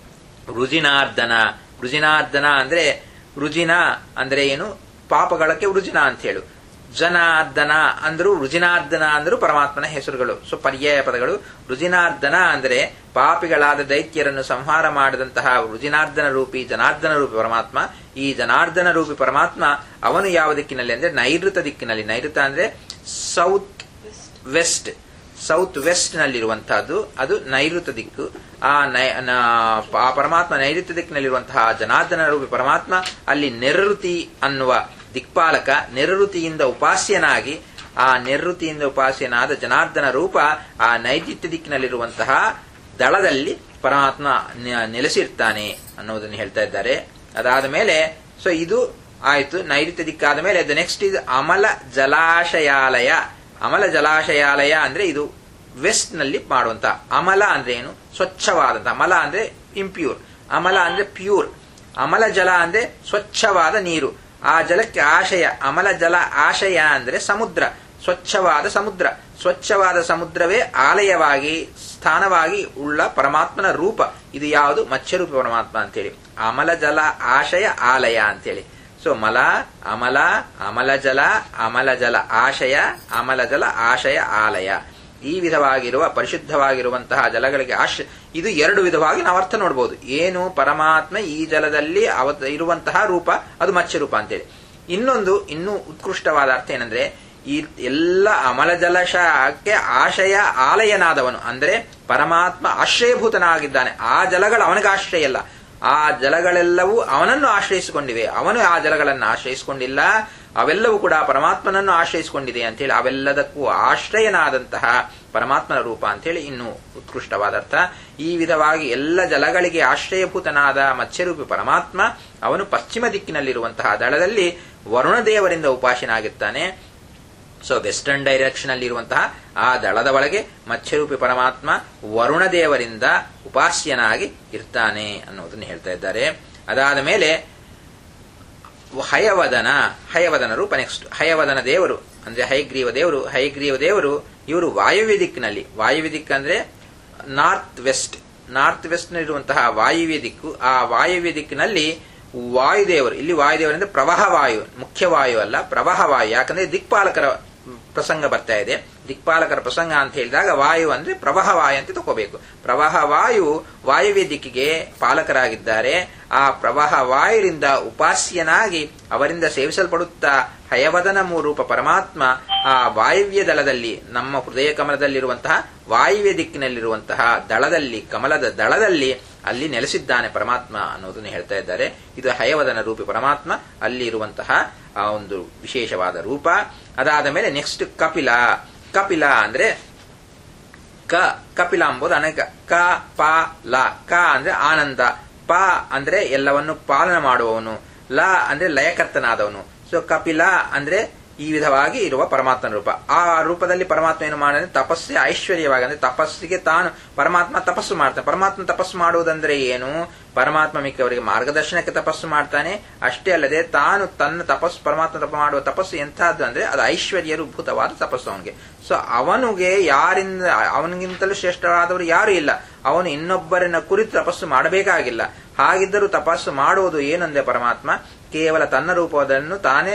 ರುಜಿನಾರ್ದನ ರುಜಿನಾರ್ದನ ಅಂದ್ರೆ ರುಜಿನ ಅಂದ್ರೆ ಏನು ಪಾಪಗಳಕ್ಕೆ ರುಜಿನ ಅಂತ ಹೇಳು ಜನಾರ್ದನ ಅಂದ್ರು ರುಜಿನಾರ್ದನ ಅಂದ್ರು ಪರಮಾತ್ಮನ ಹೆಸರುಗಳು ಸೊ ಪರ್ಯಾಯ ಪದಗಳು ರುಜಿನಾರ್ದನ ಅಂದ್ರೆ ಪಾಪಿಗಳಾದ ದೈತ್ಯರನ್ನು ಸಂಹಾರ ಮಾಡಿದಂತಹ ರುಜಿನಾರ್ದನ ರೂಪಿ ಜನಾರ್ದನ ರೂಪಿ ಪರಮಾತ್ಮ ಈ ಜನಾರ್ದನ ರೂಪಿ ಪರಮಾತ್ಮ ಅವನು ಯಾವ ದಿಕ್ಕಿನಲ್ಲಿ ಅಂದ್ರೆ ನೈಋತ ದಿಕ್ಕಿನಲ್ಲಿ ನೈಋತ ಅಂದ್ರೆ ಸೌತ್ ವೆಸ್ಟ್ ಸೌತ್ ವೆಸ್ಟ್ ನಲ್ಲಿರುವಂತಹದ್ದು ಅದು ನೈಋತ ದಿಕ್ಕು ಆ ಆ ಪರಮಾತ್ಮ ನೈಋತ್ಯ ದಿಕ್ಕಿನಲ್ಲಿರುವಂತಹ ಜನಾರ್ದನ ರೂಪಿ ಪರಮಾತ್ಮ ಅಲ್ಲಿ ನೆರಋತಿ ಅನ್ನುವ ದಿಕ್ಪಾಲಕ ನೆರಋತಿಯಿಂದ ಉಪಾಸ್ಯನಾಗಿ ಆ ನೆರಋತಿಯಿಂದ ಉಪಾಸ್ಯನಾದ ಜನಾರ್ದನ ರೂಪ ಆ ನೈಋತ್ಯ ದಿಕ್ಕಿನಲ್ಲಿರುವಂತಹ ದಳದಲ್ಲಿ ಪರಮಾತ್ಮ ನೆಲೆಸಿರ್ತಾನೆ ಅನ್ನೋದನ್ನು ಹೇಳ್ತಾ ಇದ್ದಾರೆ ಅದಾದ ಮೇಲೆ ಸೊ ಇದು ಆಯ್ತು ನೈಋತ್ಯ ದಿಕ್ಕಾದ ಮೇಲೆ ದ ನೆಕ್ಸ್ಟ್ ಇದು ಅಮಲ ಜಲಾಶಯಾಲಯ ಅಮಲ ಜಲಾಶಯಾಲಯ ಅಂದ್ರೆ ಇದು ವೆಸ್ಟ್ ನಲ್ಲಿ ಮಾಡುವಂತ ಅಮಲ ಅಂದ್ರೆ ಏನು ಸ್ವಚ್ಛವಾದಂತ ಅಮಲ ಅಂದ್ರೆ ಇಂಪ್ಯೂರ್ ಅಮಲ ಅಂದ್ರೆ ಪ್ಯೂರ್ ಅಮಲ ಜಲ ಅಂದ್ರೆ ಸ್ವಚ್ಛವಾದ ನೀರು ಆ ಜಲಕ್ಕೆ ಆಶಯ ಅಮಲ ಜಲ ಆಶಯ ಅಂದ್ರೆ ಸಮುದ್ರ ಸ್ವಚ್ಛವಾದ ಸಮುದ್ರ ಸ್ವಚ್ಛವಾದ ಸಮುದ್ರವೇ ಆಲಯವಾಗಿ ಸ್ಥಾನವಾಗಿ ಉಳ್ಳ ಪರಮಾತ್ಮನ ರೂಪ ಇದು ಯಾವುದು ಮತ್ಸ್ಯರೂಪಿ ಪರಮಾತ್ಮ ಅಂತೇಳಿ ಅಮಲ ಜಲ ಆಶಯ ಆಲಯ ಅಂತೇಳಿ ಸೊ ಮಲ ಅಮಲ ಅಮಲ ಜಲ ಅಮಲ ಜಲ ಆಶಯ ಅಮಲ ಜಲ ಆಶಯ ಆಲಯ ಈ ವಿಧವಾಗಿರುವ ಪರಿಶುದ್ಧವಾಗಿರುವಂತಹ ಜಲಗಳಿಗೆ ಆಶ ಇದು ಎರಡು ವಿಧವಾಗಿ ನಾವು ಅರ್ಥ ನೋಡಬಹುದು ಏನು ಪರಮಾತ್ಮ ಈ ಜಲದಲ್ಲಿ ಅವತ ಇರುವಂತಹ ರೂಪ ಅದು ಮತ್ಸ್ಯ ರೂಪ ಅಂತೇಳಿ ಇನ್ನೊಂದು ಇನ್ನೂ ಉತ್ಕೃಷ್ಟವಾದ ಅರ್ಥ ಏನಂದ್ರೆ ಈ ಎಲ್ಲ ಅಮಲ ಜಲಶಕ್ಕೆ ಆಶಯ ಆಲಯನಾದವನು ಅಂದ್ರೆ ಪರಮಾತ್ಮ ಆಶ್ರಯಭೂತನಾಗಿದ್ದಾನೆ ಆ ಜಲಗಳು ಅವನಿಗೆ ಆಶ್ರಯ ಅಲ್ಲ ಆ ಜಲಗಳೆಲ್ಲವೂ ಅವನನ್ನು ಆಶ್ರಯಿಸಿಕೊಂಡಿವೆ ಅವನು ಆ ಜಲಗಳನ್ನು ಆಶ್ರಯಿಸಿಕೊಂಡಿಲ್ಲ ಅವೆಲ್ಲವೂ ಕೂಡ ಪರಮಾತ್ಮನನ್ನು ಆಶ್ರಯಿಸಿಕೊಂಡಿದೆ ಅಂತೇಳಿ ಅವೆಲ್ಲದಕ್ಕೂ ಆಶ್ರಯನಾದಂತಹ ಪರಮಾತ್ಮನ ರೂಪ ಅಂತೇಳಿ ಇನ್ನು ಉತ್ಕೃಷ್ಟವಾದ ಅರ್ಥ ಈ ವಿಧವಾಗಿ ಎಲ್ಲ ಜಲಗಳಿಗೆ ಆಶ್ರಯಭೂತನಾದ ಮತ್ಸ್ಯರೂಪಿ ಪರಮಾತ್ಮ ಅವನು ಪಶ್ಚಿಮ ದಿಕ್ಕಿನಲ್ಲಿರುವಂತಹ ದಳದಲ್ಲಿ ವರುಣದೇವರಿಂದ ಉಪಾಸನಾಗಿರ್ತಾನೆ ಸೊ ವೆಸ್ಟರ್ನ್ ಡೈರೆಕ್ಷನ್ ಅಲ್ಲಿ ಇರುವಂತಹ ಆ ದಳದ ಒಳಗೆ ಮತ್ಸ್ಯರೂಪಿ ಪರಮಾತ್ಮ ವರುಣ ದೇವರಿಂದ ಉಪಾಸ್ಯನಾಗಿ ಇರ್ತಾನೆ ಅನ್ನೋದನ್ನು ಹೇಳ್ತಾ ಇದ್ದಾರೆ ಅದಾದ ಮೇಲೆ ಹಯವದನ ಹಯವದನ ರೂಪ ನೆಕ್ಸ್ಟ್ ಹಯವದನ ದೇವರು ಅಂದ್ರೆ ಹಯಗ್ರೀವ ದೇವರು ಹಯಗ್ರೀವ ದೇವರು ಇವರು ವಾಯುವ್ಯ ದಿಕ್ಕಿನಲ್ಲಿ ವಾಯುವ್ಯ ದಿಕ್ಕು ಅಂದ್ರೆ ನಾರ್ತ್ ವೆಸ್ಟ್ ನಾರ್ತ್ ವೆಸ್ಟ್ ನಲ್ಲಿರುವಂತಹ ವಾಯುವ್ಯ ದಿಕ್ಕು ಆ ವಾಯುವ್ಯ ದಿಕ್ಕಿನಲ್ಲಿ ವಾಯುದೇವರು ಇಲ್ಲಿ ವಾಯುದೇವರಿಂದ ಪ್ರವಾಹ ವಾಯು ಮುಖ್ಯ ವಾಯು ಅಲ್ಲ ಪ್ರವಾಹ ವಾಯು ಯಾಕಂದ್ರೆ ದಿಕ್ಪಾಲಕರ ಪ್ರಸಂಗ ಬರ್ತಾ ಇದೆ ದಿಕ್ಪಾಲಕರ ಪ್ರಸಂಗ ಅಂತ ಹೇಳಿದಾಗ ವಾಯು ಅಂದ್ರೆ ಪ್ರವಾಹ ವಾಯು ಅಂತ ತಗೋಬೇಕು ಪ್ರವಾಹ ವಾಯು ವಾಯುವ್ಯ ದಿಕ್ಕಿಗೆ ಪಾಲಕರಾಗಿದ್ದಾರೆ ಆ ಪ್ರವಾಹ ವಾಯುರಿಂದ ಉಪಾಸ್ಯನಾಗಿ ಅವರಿಂದ ಸೇವಿಸಲ್ಪಡುತ್ತಾ ಹಯವದನ ರೂಪ ಪರಮಾತ್ಮ ಆ ವಾಯುವ್ಯ ದಳದಲ್ಲಿ ನಮ್ಮ ಹೃದಯ ಕಮಲದಲ್ಲಿರುವಂತಹ ವಾಯುವ್ಯ ದಿಕ್ಕಿನಲ್ಲಿರುವಂತಹ ದಳದಲ್ಲಿ ಕಮಲದ ದಳದಲ್ಲಿ ಅಲ್ಲಿ ನೆಲೆಸಿದ್ದಾನೆ ಪರಮಾತ್ಮ ಅನ್ನೋದನ್ನು ಹೇಳ್ತಾ ಇದ್ದಾರೆ ಇದು ಹಯವದನ ರೂಪಿ ಪರಮಾತ್ಮ ಅಲ್ಲಿ ಇರುವಂತಹ ಆ ಒಂದು ವಿಶೇಷವಾದ ರೂಪ ಅದಾದ ಮೇಲೆ ನೆಕ್ಸ್ಟ್ ಕಪಿಲ ಕಪಿಲ ಅಂದ್ರೆ ಕ ಕಪಿಲ ಎಂಬುದು ಅನೇಕ ಕ ಪ ಲ ಕ ಅಂದ್ರೆ ಆನಂದ ಪ ಅಂದ್ರೆ ಎಲ್ಲವನ್ನು ಪಾಲನೆ ಮಾಡುವವನು ಲ ಅಂದ್ರೆ ಲಯಕರ್ತನಾದವನು ಸೊ ಕಪಿಲ ಅಂದ್ರೆ ಈ ವಿಧವಾಗಿ ಇರುವ ಪರಮಾತ್ಮನ ರೂಪ ಆ ರೂಪದಲ್ಲಿ ಪರಮಾತ್ಮ ಏನು ಮಾಡಿದ್ರೆ ತಪಸ್ಸೆ ಐಶ್ವರ್ಯವಾಗಿ ಅಂದ್ರೆ ತಪಸ್ಸಿಗೆ ತಾನು ಪರಮಾತ್ಮ ತಪಸ್ಸು ಮಾಡ್ತಾನೆ ಪರಮಾತ್ಮ ತಪಸ್ಸು ಮಾಡುವುದಂದ್ರೆ ಏನು ಪರಮಾತ್ಮ ಮಿಕ್ಕವರಿಗೆ ಮಾರ್ಗದರ್ಶನಕ್ಕೆ ತಪಸ್ಸು ಮಾಡ್ತಾನೆ ಅಷ್ಟೇ ಅಲ್ಲದೆ ತಾನು ತನ್ನ ತಪಸ್ಸು ಪರಮಾತ್ಮ ತಪ ಮಾಡುವ ತಪಸ್ಸು ಎಂತಹದ್ದು ಅಂದ್ರೆ ಅದು ಐಶ್ವರ್ಯರೂಭೂತವಾದ ತಪಸ್ಸು ಅವನಿಗೆ ಸೊ ಅವನಿಗೆ ಯಾರಿಂದ ಅವನಿಗಿಂತಲೂ ಶ್ರೇಷ್ಠವಾದವರು ಯಾರು ಇಲ್ಲ ಅವನು ಇನ್ನೊಬ್ಬರನ್ನ ಕುರಿತು ತಪಸ್ಸು ಮಾಡಬೇಕಾಗಿಲ್ಲ ಹಾಗಿದ್ದರೂ ತಪಸ್ಸು ಮಾಡುವುದು ಏನಂದ್ರೆ ಪರಮಾತ್ಮ ಕೇವಲ ತನ್ನ ರೂಪವನ್ನು ತಾನೇ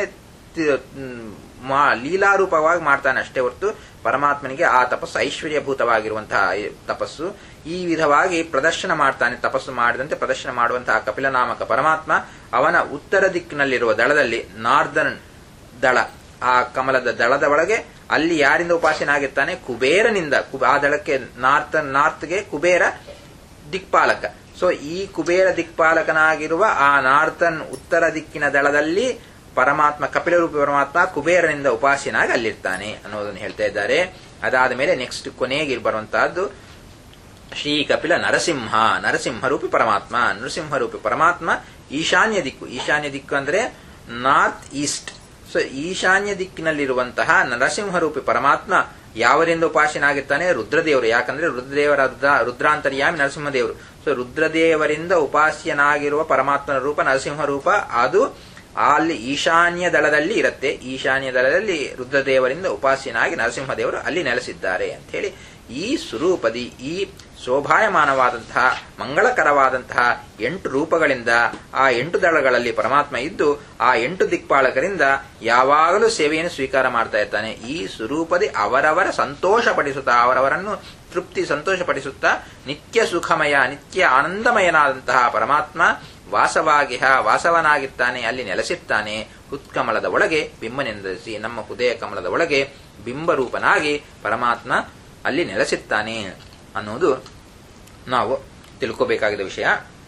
ಲೀಲಾರೂಪವಾಗಿ ಮಾಡ್ತಾನೆ ಅಷ್ಟೇ ಹೊರತು ಪರಮಾತ್ಮನಿಗೆ ಆ ತಪಸ್ಸು ಐಶ್ವರ್ಯಭೂತವಾಗಿರುವಂತಹ ತಪಸ್ಸು ಈ ವಿಧವಾಗಿ ಪ್ರದರ್ಶನ ಮಾಡ್ತಾನೆ ತಪಸ್ಸು ಮಾಡಿದಂತೆ ಪ್ರದರ್ಶನ ಮಾಡುವಂತಹ ಕಪಿಲನಾಮಕ ಪರಮಾತ್ಮ ಅವನ ಉತ್ತರ ದಿಕ್ಕಿನಲ್ಲಿರುವ ದಳದಲ್ಲಿ ನಾರ್ದರ್ನ್ ದಳ ಆ ಕಮಲದ ದಳದ ಒಳಗೆ ಅಲ್ಲಿ ಯಾರಿಂದ ಉಪಾಸನಾಗಿರ್ತಾನೆ ಕುಬೇರನಿಂದ ಆ ದಳಕ್ಕೆ ನಾರ್ತ್ ನಾರ್ತ್ಗೆ ಕುಬೇರ ದಿಕ್ಪಾಲಕ ಸೊ ಈ ಕುಬೇರ ದಿಕ್ಪಾಲಕನಾಗಿರುವ ಆ ನಾರ್ತನ್ ಉತ್ತರ ದಿಕ್ಕಿನ ದಳದಲ್ಲಿ ಪರಮಾತ್ಮ ಕಪಿಲರೂಪಿ ಪರಮಾತ್ಮ ಕುಬೇರನಿಂದ ಉಪಾಸ್ಯನಾಗಿ ಅಲ್ಲಿರ್ತಾನೆ ಅನ್ನೋದನ್ನು ಹೇಳ್ತಾ ಇದ್ದಾರೆ ಅದಾದ ಮೇಲೆ ನೆಕ್ಸ್ಟ್ ಕೊನೆಗೆ ಬರುವಂತಹದ್ದು ಶ್ರೀ ಕಪಿಲ ನರಸಿಂಹ ನರಸಿಂಹರೂಪಿ ಪರಮಾತ್ಮ ನರಸಿಂಹರೂಪಿ ಪರಮಾತ್ಮ ಈಶಾನ್ಯ ದಿಕ್ಕು ಈಶಾನ್ಯ ದಿಕ್ಕು ಅಂದ್ರೆ ನಾರ್ತ್ ಈಸ್ಟ್ ಸೊ ಈಶಾನ್ಯ ದಿಕ್ಕಿನಲ್ಲಿರುವಂತಹ ನರಸಿಂಹರೂಪಿ ಪರಮಾತ್ಮ ಯಾವರಿಂದ ಉಪಾಸನಾಗಿರ್ತಾನೆ ರುದ್ರದೇವರು ಯಾಕಂದ್ರೆ ರುದ್ರದೇವರ ರುದ್ರಾಂತರ್ಯಾಮಿ ನರಸಿಂಹದೇವರು ಸೊ ರುದ್ರದೇವರಿಂದ ಉಪಾಸ್ಯನಾಗಿರುವ ಪರಮಾತ್ಮನ ರೂಪ ನರಸಿಂಹ ರೂಪ ಅದು ಅಲ್ಲಿ ಈಶಾನ್ಯ ದಳದಲ್ಲಿ ಇರುತ್ತೆ ಈಶಾನ್ಯ ದಳದಲ್ಲಿ ರುದ್ರದೇವರಿಂದ ಉಪಾಸ್ಯನಾಗಿ ನರಸಿಂಹದೇವರು ಅಲ್ಲಿ ನೆಲೆಸಿದ್ದಾರೆ ಅಂತ ಹೇಳಿ ಈ ಸ್ವರೂಪದಿ ಈ ಶೋಭಾಯಮಾನವಾದಂತಹ ಮಂಗಳಕರವಾದಂತಹ ಎಂಟು ರೂಪಗಳಿಂದ ಆ ಎಂಟು ದಳಗಳಲ್ಲಿ ಪರಮಾತ್ಮ ಇದ್ದು ಆ ಎಂಟು ದಿಕ್ಪಾಲಕರಿಂದ ಯಾವಾಗಲೂ ಸೇವೆಯನ್ನು ಸ್ವೀಕಾರ ಮಾಡ್ತಾ ಇರ್ತಾನೆ ಈ ಸ್ವರೂಪದಿ ಅವರವರ ಸಂತೋಷಪಡಿಸುತ್ತಾ ಅವರವರನ್ನು ತೃಪ್ತಿ ಸಂತೋಷಪಡಿಸುತ್ತಾ ನಿತ್ಯ ಸುಖಮಯ ನಿತ್ಯ ಆನಂದಮಯನಾದಂತಹ ಪರಮಾತ್ಮ ವಾಸವಾಗಿ ವಾಸವನಾಗಿರ್ತಾನೆ ಅಲ್ಲಿ ನೆಲೆಸಿರ್ತಾನೆ ಉತ್ಕಮಲದ ಒಳಗೆ ಬಿಂಬನೆಂದಿಸಿ ನಮ್ಮ ಹೃದಯ ಕಮಲದ ಒಳಗೆ ಬಿಂಬರೂಪನಾಗಿ ಪರಮಾತ್ಮ ಅಲ್ಲಿ ನೆಲೆಸಿರ್ತಾನೆ ಅನ್ನೋದು ನಾವು ತಿಳ್ಕೋಬೇಕಾಗಿದ್ದ ವಿಷಯ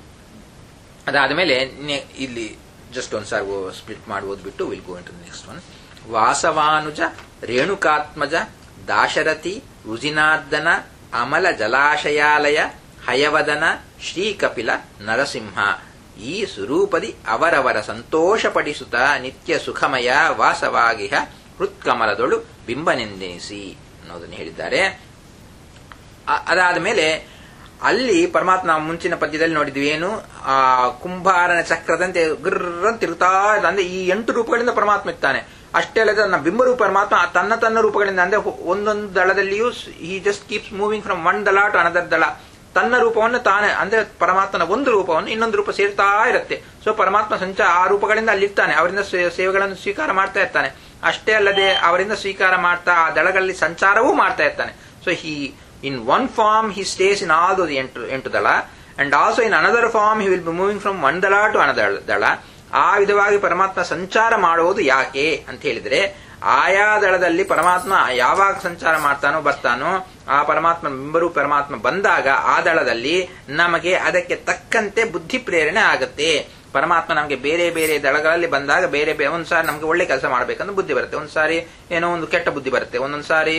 ಅದಾದ ಮೇಲೆ ಇಲ್ಲಿ ಜಸ್ಟ್ ಒಂದ್ಸಾರಿ ಸ್ಪ್ಲಿಟ್ ಮಾಡಿ ಓದ್ಬಿಟ್ಟು will go into next one ವಾಸವಾನುಜ ರೇಣುಕಾತ್ಮಜ ದಾಶರಥಿ ರುಜಿನಾರ್ದನ ಅಮಲ ಜಲಾಶಯಾಲಯ ಹಯವದನ ಶ್ರೀಕಪಿಲ ನರಸಿಂಹ ಈ ಸ್ವರೂಪದಿ ಅವರವರ ಸಂತೋಷಪಡಿಸುತ್ತ ನಿತ್ಯ ಸುಖಮಯ ವಾಸವಾಗಿಹ ಹೃತ್ಕಮಲದೊಳು ಬಿಂಬನೆಂದೆನಿಸಿ ಅನ್ನೋದನ್ನು ಹೇಳಿದ್ದಾರೆ ಅದಾದ ಮೇಲೆ ಅಲ್ಲಿ ಪರಮಾತ್ಮ ನಾವು ಮುಂಚಿನ ಪದ್ಯದಲ್ಲಿ ನೋಡಿದ್ವಿ ಏನು ಆ ಕುಂಭಾರನ ಚಕ್ರದಂತೆ ಗರ್ರಂತ ತಿರುತ್ತಾ ಅಂದ್ರೆ ಈ ಎಂಟು ರೂಪಗಳಿಂದ ಪರಮಾತ್ಮ ಇರ್ತಾನೆ ಅಷ್ಟೇ ಅಲ್ಲದೆ ನನ್ನ ಬಿಂಬರೂಪ ಪರಮಾತ್ಮ ತನ್ನ ತನ್ನ ರೂಪಗಳಿಂದ ಅಂದ್ರೆ ಒಂದೊಂದು ದಳದಲ್ಲಿಯೂ ಈ just keeps moving from one ದಳ ಟು ಅನದರ್ ದಳ ತನ್ನ ರೂಪವನ್ನು ತಾನೇ ಅಂದ್ರೆ ಪರಮಾತ್ಮನ ಒಂದು ರೂಪವನ್ನು ಇನ್ನೊಂದು ರೂಪ ಸೇರ್ತಾ ಇರುತ್ತೆ ಸೊ ಪರಮಾತ್ಮ ಸಂಚ ಆ ರೂಪಗಳಿಂದ ಅಲ್ಲಿರ್ತಾನೆ ಅವರಿಂದ ಸೇವೆಗಳನ್ನು ಸ್ವೀಕಾರ ಮಾಡ್ತಾ ಇರ್ತಾನೆ ಅಷ್ಟೇ ಅಲ್ಲದೆ ಅವರಿಂದ ಸ್ವೀಕಾರ ಮಾಡ್ತಾ ಆ ದಳಗಳಲ್ಲಿ ಸಂಚಾರವೂ ಮಾಡ್ತಾ ಇರ್ತಾನೆ so he in one form he stays in all those ಎಂಟು ಎಂಟು ದಳ and also in another form he will be moving from one ದಳ ಟು ಅನದರ್ ದಳ ಆ ವಿಧವಾಗಿ ಪರಮಾತ್ಮ ಸಂಚಾರ ಮಾಡುವುದು ಯಾಕೆ ಅಂತ ಹೇಳಿದ್ರೆ ಆಯಾ ದಳದಲ್ಲಿ ಪರಮಾತ್ಮ ಯಾವಾಗ ಸಂಚಾರ ಮಾಡ್ತಾನೋ ಬರ್ತಾನೋ ಆ ಪರಮಾತ್ಮ ಬಿಂಬರು ಪರಮಾತ್ಮ ಬಂದಾಗ ಆ ದಳದಲ್ಲಿ ನಮಗೆ ಅದಕ್ಕೆ ತಕ್ಕಂತೆ ಬುದ್ಧಿ ಪ್ರೇರಣೆ ಆಗುತ್ತೆ ಪರಮಾತ್ಮ ನಮಗೆ ಬೇರೆ ಬೇರೆ ದಳಗಳಲ್ಲಿ ಬಂದಾಗ ಬೇರೆ ಬೇರೆ ಒಂದ್ಸಾರಿ ನಮ್ಗೆ ಒಳ್ಳೆ ಕೆಲಸ ಮಾಡ್ಬೇಕಂದ್ರೆ ಬುದ್ಧಿ ಬರುತ್ತೆ ಒಂದ್ಸಾರಿ ಏನೋ ಒಂದು ಕೆಟ್ಟ ಬುದ್ಧಿ ಬರುತ್ತೆ ಒಂದೊಂದ್ಸಾರಿ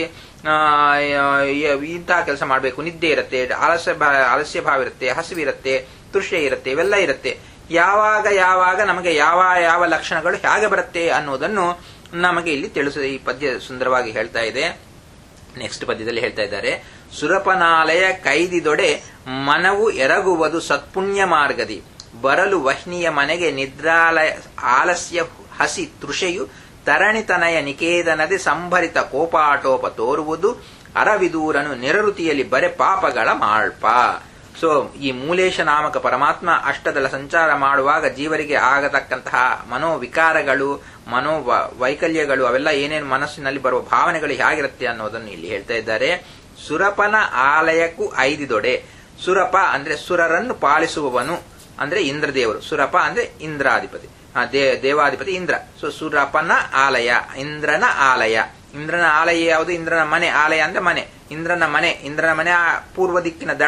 ಇಂತಹ ಕೆಲಸ ಮಾಡಬೇಕು ನಿದ್ದೆ ಇರುತ್ತೆ ಆಲಸ್ಯ ಆಲಸ್ಯ ಭಾವ ಇರುತ್ತೆ ಹಸಿವಿರುತ್ತೆ ತೃಷ್ಯ ಇರುತ್ತೆ ಇವೆಲ್ಲ ಇರುತ್ತೆ ಯಾವಾಗ ಯಾವಾಗ ನಮಗೆ ಯಾವ ಯಾವ ಲಕ್ಷಣಗಳು ಹೇಗೆ ಬರುತ್ತೆ ಅನ್ನೋದನ್ನು ನಮಗೆ ಇಲ್ಲಿ ತಿಳಿಸ ಈ ಪದ್ಯ ಸುಂದರವಾಗಿ ಹೇಳ್ತಾ ಇದೆ ನೆಕ್ಸ್ಟ್ ಪದ್ಯದಲ್ಲಿ ಹೇಳ್ತಾ ಇದ್ದಾರೆ ಸುರಪನಾಲಯ ಕೈದಿದೊಡೆ ಮನವು ಎರಗುವುದು ಸತ್ಪುಣ್ಯ ಮಾರ್ಗದಿ ಬರಲು ವಹ್ನಿಯ ಮನೆಗೆ ನಿದ್ರಾಲಯ ಆಲಸ್ಯ ಹಸಿ ತೃಷೆಯು ತರಣಿತನಯ ನಿಕೇತನದೆ ಸಂಭರಿತ ಕೋಪಾಟೋಪ ತೋರುವುದು ಅರವಿದೂರನು ನೆರಋತಿಯಲ್ಲಿ ಬರೆ ಪಾಪಗಳ ಮಾಳ್ಪ ಸೊ ಈ ಮೂಲೇಶ ನಾಮಕ ಪರಮಾತ್ಮ ಅಷ್ಟದಳ ಸಂಚಾರ ಮಾಡುವಾಗ ಜೀವರಿಗೆ ಆಗತಕ್ಕಂತಹ ಮನೋವಿಕಾರಗಳು ಮನೋ ವೈಕಲ್ಯಗಳು ಅವೆಲ್ಲ ಏನೇನು ಮನಸ್ಸಿನಲ್ಲಿ ಬರುವ ಭಾವನೆಗಳು ಹೇಗಿರುತ್ತೆ ಅನ್ನೋದನ್ನು ಇಲ್ಲಿ ಹೇಳ್ತಾ ಇದ್ದಾರೆ ಸುರಪನ ಆಲಯಕ್ಕೂ ಐದಿದೊಡೆ ಸುರಪ ಅಂದ್ರೆ ಸುರರನ್ನು ಪಾಲಿಸುವವನು ಅಂದ್ರೆ ಇಂದ್ರದೇವರು ಸುರಪ ಅಂದ್ರೆ ಇಂದ್ರಾಧಿಪತಿ ದೇವಾಧಿಪತಿ ಇಂದ್ರ ಸೊ ಸುರಪನ ಆಲಯ ಇಂದ್ರನ ಆಲಯ ಇಂದ್ರನ ಆಲಯ ಯಾವುದು ಇಂದ್ರನ ಮನೆ ಆಲಯ ಅಂದ್ರೆ ಮನೆ ಇಂದ್ರನ ಮನೆ ಇಂದ್ರನ ಮನೆ ಪೂರ್ವ ದಿಕ್ಕಿನ ದಳ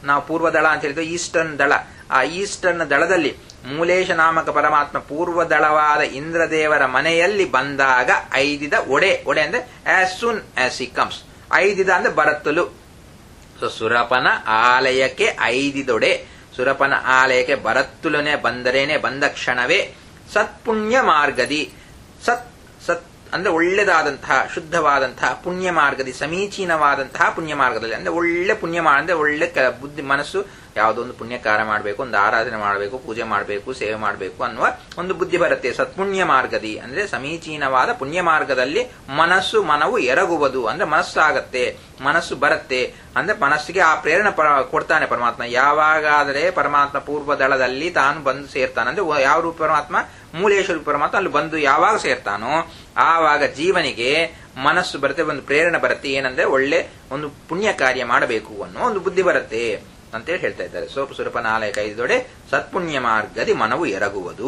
ನಾವು ಪೂರ್ವ ದಳ ಅಂತ ಹೇಳಿದ್ರೆ ಈಸ್ಟರ್ನ್ ದಳ ಆ ಈಸ್ಟರ್ನ್ ದಳದಲ್ಲಿ ಮೂಲೇಶ ನಾಮಕ ಪರಮಾತ್ಮ ಪೂರ್ವ ದಳವಾದ ಇಂದ್ರದೇವರ ಮನೆಯಲ್ಲಿ ಬಂದಾಗ ಐದಿದ ಒಡೆ ಒಡೆ ಅಂದ್ರೆ as soon as he comes ಐದಿದ ಅಂದ್ರೆ ಬರತ್ತಲು ಸೊ ಸುರಪನ ಆಲಯಕ್ಕೆ ಐದಿದೊಡೆ ಸುರಪನ ಆಲಯಕ್ಕೆ ಬರತ್ತುಲನೆ ಬಂದರೇನೆ ಬಂದ ಕ್ಷಣವೇ ಸತ್ಪುಣ್ಯ ಮಾರ್ಗದಿ ಸತ್ ಸತ್ ಅಂದ್ರೆ ಒಳ್ಳೆದಾದಂತಹ ಶುದ್ಧವಾದಂತಹ ಪುಣ್ಯ ಮಾರ್ಗದಿ ಸಮೀಚೀನವಾದಂತಹ ಪುಣ್ಯ ಮಾರ್ಗದಲ್ಲಿ ಅಂದ್ರೆ ಒಳ್ಳೆ ಪುಣ್ಯ ಮಾಡ ಅಂದ್ರೆ ಒಳ್ಳೆ ಕ- ಬುದ್ಧಿ ಮನಸ್ಸು ಯಾವುದೋ ಒಂದು ಪುಣ್ಯ ಕಾರ್ಯ ಮಾಡಬೇಕು ಒಂದು ಆರಾಧನೆ ಮಾಡಬೇಕು ಪೂಜೆ ಮಾಡಬೇಕು ಸೇವೆ ಮಾಡಬೇಕು ಅನ್ನುವ ಒಂದು ಬುದ್ಧಿ ಬರುತ್ತೆ ಸತ್ಪುಣ್ಯ ಮಾರ್ಗದಿ ಅಂದ್ರೆ ಸಮೀಚೀನವಾದ ಪುಣ್ಯ ಮಾರ್ಗದಲ್ಲಿ ಮನಸ್ಸು ಮನವು ಎರಗುವುದು ಅಂದ್ರೆ ಮನಸ್ಸಾಗತ್ತೆ ಮನಸ್ಸು ಬರುತ್ತೆ ಅಂದ್ರೆ ಮನಸ್ಸಿಗೆ ಆ ಪ್ರೇರಣೆ ಪ- ಕೊಡ್ತಾನೆ ಪರಮಾತ್ಮ ಯಾವಾಗಾದರೆ ಪರಮಾತ್ಮ ಪೂರ್ವ ದಳದಲ್ಲಿ ತಾನು ಬಂದು ಸೇರ್ತಾನೆ ಅಂದ್ರೆ ವ- ಯಾವ ರೂಪ ಪರಮಾತ್ಮ ಮೂಲೇಶ್ವರ ಪರಮಾತ್ಮ ಅಲ್ಲಿ ಬಂದು ಯಾವಾಗ ಸೇರ್ತಾನೋ ಆವಾಗ ಜೀವನಿಗೆ ಮನಸ್ಸು ಬರುತ್ತೆ ಒಂದು ಪ್ರೇರಣೆ ಬರುತ್ತೆ ಏನಂದ್ರೆ ಒಳ್ಳೆ ಒಂದು ಪುಣ್ಯ ಕಾರ್ಯ ಮಾಡಬೇಕು ಅನ್ನೋ ಒಂದು ಬುದ್ಧಿ ಬರುತ್ತೆ ಅಂತೇಳಿ ಹೇಳ್ತಾ ಇದ್ದಾರೆ ಸೋಪು ಸುರಪನಾಲಯ ಕೈದೊಡೆ ಸತ್ಪುಣ್ಯ ಮಾರ್ಗದಿ ಮನವು ಎರಗುವುದು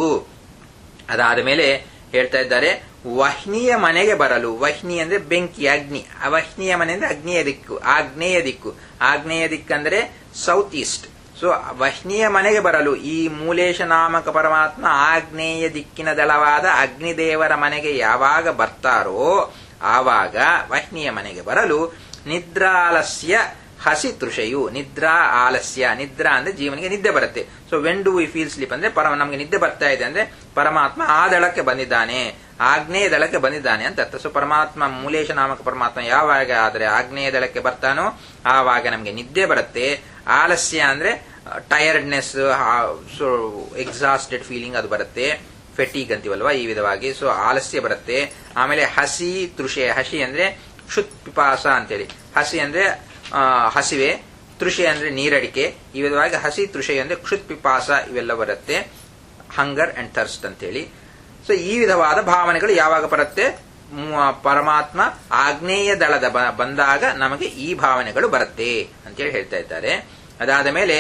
ಅದಾದ ಮೇಲೆ ಹೇಳ್ತಾ ಇದ್ದಾರೆ ವಹ್ನಿಯ ಮನೆಗೆ ಬರಲು ವಹ್ನಿ ಅಂದ್ರೆ ಬೆಂಕಿ ಅಗ್ನಿ ಆ ವಹ್ನಿಯ ಮನೆ ಅಂದ್ರೆ ಅಗ್ನೇಯ ದಿಕ್ಕು ಆಗ್ನೇಯ ದಿಕ್ಕು ಆಗ್ನೇಯ ದಿಕ್ಕಂದ್ರೆ ಸೌತ್ ಈಸ್ಟ್ ಸೊ ವಹ್ನಿಯ ಮನೆಗೆ ಬರಲು ಈ ಮೂಲೇಶ ನಾಮಕ ಪರಮಾತ್ಮ ಆಗ್ನೇಯ ದಿಕ್ಕಿನ ದಳವಾದ ಅಗ್ನಿದೇವರ ಮನೆಗೆ ಯಾವಾಗ ಬರ್ತಾರೋ ಆವಾಗ ವಹ್ನಿಯ ಮನೆಗೆ ಬರಲು ನಿದ್ರಾಲಸ್ಯ ಹಸಿ ತೃಷೆಯು ನಿದ್ರಾ ಆಲಸ್ಯ ನಿದ್ರಾ ಅಂದ್ರೆ ಜೀವನಿಗೆ ನಿದ್ದೆ ಬರುತ್ತೆ so when do we feel sleep ಅಂದ್ರೆ ಪರ ನಮಗೆ ನಿದ್ದೆ ಬರ್ತಾ ಇದೆ ಅಂದ್ರೆ ಪರಮಾತ್ಮ ಆ ದಳಕ್ಕೆ ಬಂದಿದ್ದಾನೆ ಆಗ್ನೇಯ ದಳಕ್ಕೆ ಬಂದಿದ್ದಾನೆ ಅಂತ ಅರ್ಥ ಸೊ ಪರಮಾತ್ಮ ಮೂಲೇಶ ನಾಮಕ ಪರಮಾತ್ಮ ಯಾವಾಗ ಆದರೆ ಆಗ್ನೇಯ ದಳಕ್ಕೆ ಬರ್ತಾನೋ ಆವಾಗ ನಮಗೆ ನಿದ್ದೆ ಬರುತ್ತೆ ಆಲಸ್ಯ ಅಂದ್ರೆ ಟಯರ್ಡ್ನೆಸ್ ಸೊ ಎಕ್ಸಾಸ್ಟೆಡ್ ಫೀಲಿಂಗ್ ಅದು ಬರುತ್ತೆ ಫೆಟೀಗ್ ಅಂತೀವಲ್ವಾ ಈ ವಿಧವಾಗಿ ಸೊ ಆಲಸ್ಯ ಬರುತ್ತೆ ಆಮೇಲೆ ಹಸಿ ತೃಷೆ ಹಸಿ ಅಂದ್ರೆ ಕ್ಷುತ್ ಪಿಪಾಸ ಅಂತೇಳಿ ಹಸಿ ಅಂದ್ರೆ ಆ, ಹಸಿವೆ ತೃಷೆ ಅಂದ್ರೆ ನೀರಡಿಕೆ ಈ ವಿಧವಾಗಿ ಹಸಿ ತೃಷೆ ಅಂದ್ರೆ ಕ್ಷುತ್ ಪಿಪಾಸ ಇವೆಲ್ಲ ಬರುತ್ತೆ ಹಂಗರ್ ಅಂಡ್ ಥರ್ಸ್ಟ್ ಅಂತೇಳಿ ಸೊ ಈ ವಿಧವಾದ ಭಾವನೆಗಳು ಯಾವಾಗ ಬರುತ್ತೆ ಮ್, ಪರಮಾತ್ಮ ಆಗ್ನೇಯ ದಳದ ಬ- ಬಂದಾಗ ನಮಗೆ ಈ ಭಾವನೆಗಳು ಬರುತ್ತೆ ಅಂತೇಳಿ ಹೇಳ್ತಾ ಇದ್ದಾರೆ ಅದಾದ ಮೇಲೆ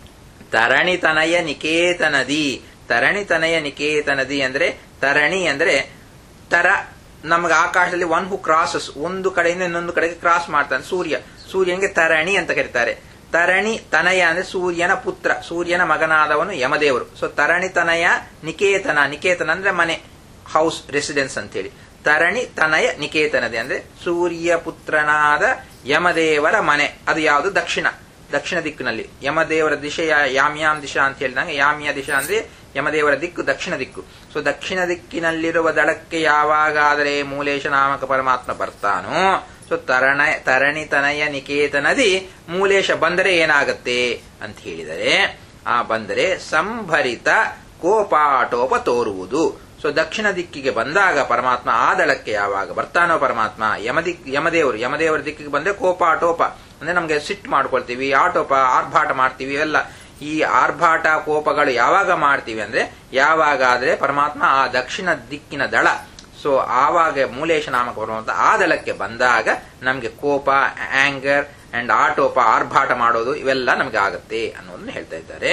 ತರಣಿತನಯ ನಿಕೇತನದಿ ತರಣಿತನಯ ನಿಕೇತನದಿ ಅಂದ್ರೆ ತರಣಿ ಅಂದ್ರೆ ತರ ನಮಗೆ ಆಕಾಶದಲ್ಲಿ ಒನ್ ಹೂ ಕ್ರಾಸಸ್ ಒಂದು ಕಡೆಯಿಂದ ಇನ್ನೊಂದು ಕಡೆಗೆ ಕ್ರಾಸ್ ಮಾಡ್ತಾನೆ ಸೂರ್ಯ ಸೂರ್ಯನಿಗೆ ತರಣಿ ಅಂತ ಕರೀತಾರೆ ತರಣಿ ತನಯ ಅಂದ್ರೆ ಸೂರ್ಯನ ಪುತ್ರ ಸೂರ್ಯನ ಮಗನಾದವನು ಯಮದೇವರು ಸೊ ತರಣಿ ತನಯ ನಿಕೇತನ ನಿಕೇತನ ಅಂದ್ರೆ ಮನೆ ಹೌಸ್ ರೆಸಿಡೆನ್ಸ್ ಅಂತೇಳಿ ತರಣಿ ತನಯ ನಿಕೇತನದೆ ಅಂದ್ರೆ ಸೂರ್ಯ ಪುತ್ರನಾದ ಯಮದೇವರ ಮನೆ ಅದು ಯಾವುದು ದಕ್ಷಿಣ ದಕ್ಷಿಣ ದಿಕ್ಕಿನಲ್ಲಿ ಯಮದೇವರ ದಿಶೆಯ ಯಾಮ್ಯಾಮ್ ದಿಶಾ ಅಂತ ಹೇಳಿದಂಗೆ ಯಾಮ್ಯ ದಿಶಾ ಅಂದ್ರೆ ಯಮದೇವರ ದಿಕ್ಕು ದಕ್ಷಿಣ ದಿಕ್ಕು ಸೊ ದಕ್ಷಿಣ ದಿಕ್ಕಿನಲ್ಲಿರುವ ದಳಕ್ಕೆ ಯಾವಾಗಾದರೆ ಮೂಲೇಶ ನಾಮಕ ಪರಮಾತ್ಮ ಬರ್ತಾನೋ ಸೊ ತರಣ ತರಣಿ ತನಯ ನಿಕೇತನದಿ ಮೂಲೇಶ ಬಂದರೆ ಏನಾಗತ್ತೆ ಅಂತ ಹೇಳಿದರೆ ಆ ಬಂದರೆ ಸಂಭರಿತ ಕೋಪಾಟೋಪ ತೋರುವುದು ಸೊ ದಕ್ಷಿಣ ದಿಕ್ಕಿಗೆ ಬಂದಾಗ ಪರಮಾತ್ಮ ಆ ದಳಕ್ಕೆ ಯಾವಾಗ ಬರ್ತಾನೋ ಪರಮಾತ್ಮ ಯಮದಿಕ್ ಯಮದೇವರು ಯಮದೇವರ ದಿಕ್ಕಿಗೆ ಬಂದ್ರೆ ಕೋಪಾಟೋಪ ಅಂದ್ರೆ ನಮಗೆ ಸಿಟ್ಟು ಮಾಡ್ಕೊಳ್ತೀವಿ ಆಟೋಪ ಆರ್ಭಾಟ ಮಾಡ್ತೀವಿ ಇವೆಲ್ಲ ಈ ಆರ್ಭಾಟ ಕೋಪಗಳು ಯಾವಾಗ ಮಾಡ್ತೀವಿ ಅಂದ್ರೆ ಯಾವಾಗಾದ್ರೆ ಪರಮಾತ್ಮ ಆ ದಕ್ಷಿಣ ದಿಕ್ಕಿನ ದಳ ಸೊ ಆವಾಗ ಮೂಲೇಶ ನಾಮಕ ಪರಮಾತ್ಮ ಆ ದಳಕ್ಕೆ ಬಂದಾಗ ನಮಗೆ ಕೋಪ ಆಂಗರ್ ಅಂಡ್ ಆಟೋಪ ಆರ್ಭಾಟ ಮಾಡೋದು ಇವೆಲ್ಲ ನಮಗೆ ಆಗತ್ತೆ ಅನ್ನೋದನ್ನ ಹೇಳ್ತಾ ಇದ್ದಾರೆ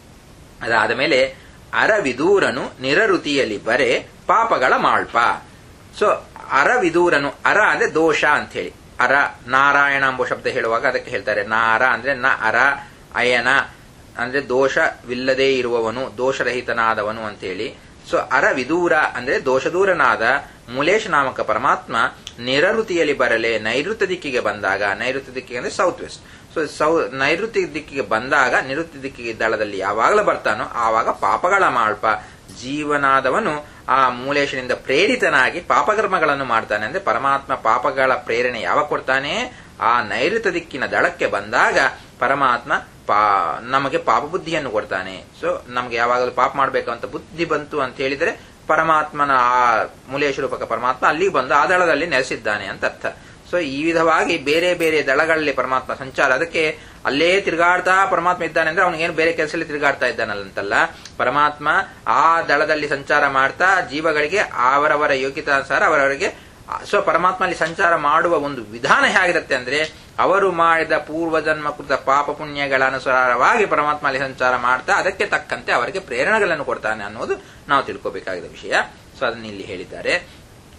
ಅದಾದ ಮೇಲೆ ಅರವಿದೂರನು ನಿರಋತಿಯಲ್ಲಿ ಬರೆ ಪಾಪಗಳ ಮಾಳ್ಪ ಸೊ ಅರವಿದೂರನು ಅರ ಅಂದ್ರೆ ದೋಷ ಅಂತ ಹೇಳಿ ಅರ ನಾರಾಯಣ ಎಂಬ ಶಬ್ದ ಹೇಳುವಾಗ ಅದಕ್ಕೆ ಹೇಳ್ತಾರೆ ನಾರ ಅಂದ್ರೆ ನ ಅರ ಅಯನ ಅಂದ್ರೆ ದೋಷವಿಲ್ಲದೆ ಇರುವವನು ದೋಷರಹಿತನಾದವನು ಅಂತೇಳಿ ಸೊ ಅರ ವಿದೂರ ಅಂದ್ರೆ ದೋಷದೂರನಾದ ಮುಲೇಶ ನಾಮಕ ಪರಮಾತ್ಮ ನಿರಋತಿಯಲ್ಲಿ ಬರಲೆ ನೈಋತ್ಯ ದಿಕ್ಕಿಗೆ ಬಂದಾಗ ನೈಋತ್ಯ ದಿಕ್ಕಿಗೆ ಅಂದ್ರೆ ಸೌತ್ ವೆಸ್ಟ್ ಸೊ ಸೌ ನೈಋತ್ಯ ದಿಕ್ಕಿಗೆ ಬಂದಾಗ ನಿವೃತ್ತಿ ದಿಕ್ಕಿಗೆ ದಳದಲ್ಲಿ ಯಾವಾಗಲೂ ಬರ್ತಾನೋ ಆವಾಗ ಪಾಪಗಳ ಮಾಳ್ಪ ಜೀವನಾದವನು ಆ ಮೂಲೇಶನಿಂದ ಪ್ರೇರಿತನಾಗಿ ಪಾಪಕರ್ಮಗಳನ್ನು ಮಾಡ್ತಾನೆ ಅಂದ್ರೆ ಪರಮಾತ್ಮ ಪಾಪಗಳ ಪ್ರೇರಣೆ ಯಾವಾಗ ಕೊಡ್ತಾನೆ ಆ ನೈಋತ್ಯ ದಿಕ್ಕಿನ ದಳಕ್ಕೆ ಬಂದಾಗ ಪರಮಾತ್ಮ ಪಾ ನಮಗೆ ಪಾಪ ಬುದ್ಧಿಯನ್ನು ಕೊಡ್ತಾನೆ ಸೊ ನಮಗೆ ಯಾವಾಗಲೂ ಪಾಪ ಮಾಡಬೇಕು ಅಂತ ಬುದ್ಧಿ ಬಂತು ಅಂತ ಹೇಳಿದ್ರೆ ಪರಮಾತ್ಮನ ಆ ಮೂಲೇಶ್ವರೂಪಕ ಪರಮಾತ್ಮ ಅಲ್ಲಿ ಬಂದು ಆ ದಳದಲ್ಲಿ ನೆಲೆಸಿದ್ದಾನೆ ಅಂತ ಅರ್ಥ ಸೊ ಈ ವಿಧವಾಗಿ ಬೇರೆ ಬೇರೆ ದಳಗಳಲ್ಲಿ ಪರಮಾತ್ಮ ಸಂಚಾರ ಅದಕ್ಕೆ ಅಲ್ಲೇ ತಿರುಗಾಡ್ತಾ ಪರಮಾತ್ಮ ಇದ್ದಾನೆ ಅಂದ್ರೆ ಅವನಿಗೇನು ಬೇರೆ ಕೆಲಸದಲ್ಲಿ ತಿರುಗಾಡ್ತಾ ಇದ್ದಾನಲ್ಲಂತಲ್ಲ ಪರಮಾತ್ಮ ಆ ದಳದಲ್ಲಿ ಸಂಚಾರ ಮಾಡ್ತಾ ಜೀವಗಳಿಗೆ ಅವರವರ ಯೋಗ್ಯತಾನುಸಾರ ಅವರವರಿಗೆ ಸೊ ಪರಮಾತ್ಮ ಅಲ್ಲಿ ಸಂಚಾರ ಮಾಡುವ ಒಂದು ವಿಧಾನ ಹೇಗಿರುತ್ತೆ ಅಂದ್ರೆ ಅವರು ಮಾಡಿದ ಪೂರ್ವಜನ್ಮ ಕೃತ ಪಾಪ ಪುಣ್ಯಗಳ ಅನುಸಾರವಾಗಿ ಪರಮಾತ್ಮ ಅಲ್ಲಿ ಸಂಚಾರ ಮಾಡ್ತಾ ಅದಕ್ಕೆ ತಕ್ಕಂತೆ ಅವರಿಗೆ ಪ್ರೇರಣೆಗಳನ್ನು ಕೊಡ್ತಾನೆ ಅನ್ನೋದು ನಾವು ತಿಳ್ಕೋಬೇಕಾಗಿದ್ದ ವಿಷಯ ಸೊ ಅದನ್ನ ಇಲ್ಲಿ ಹೇಳಿದ್ದಾರೆ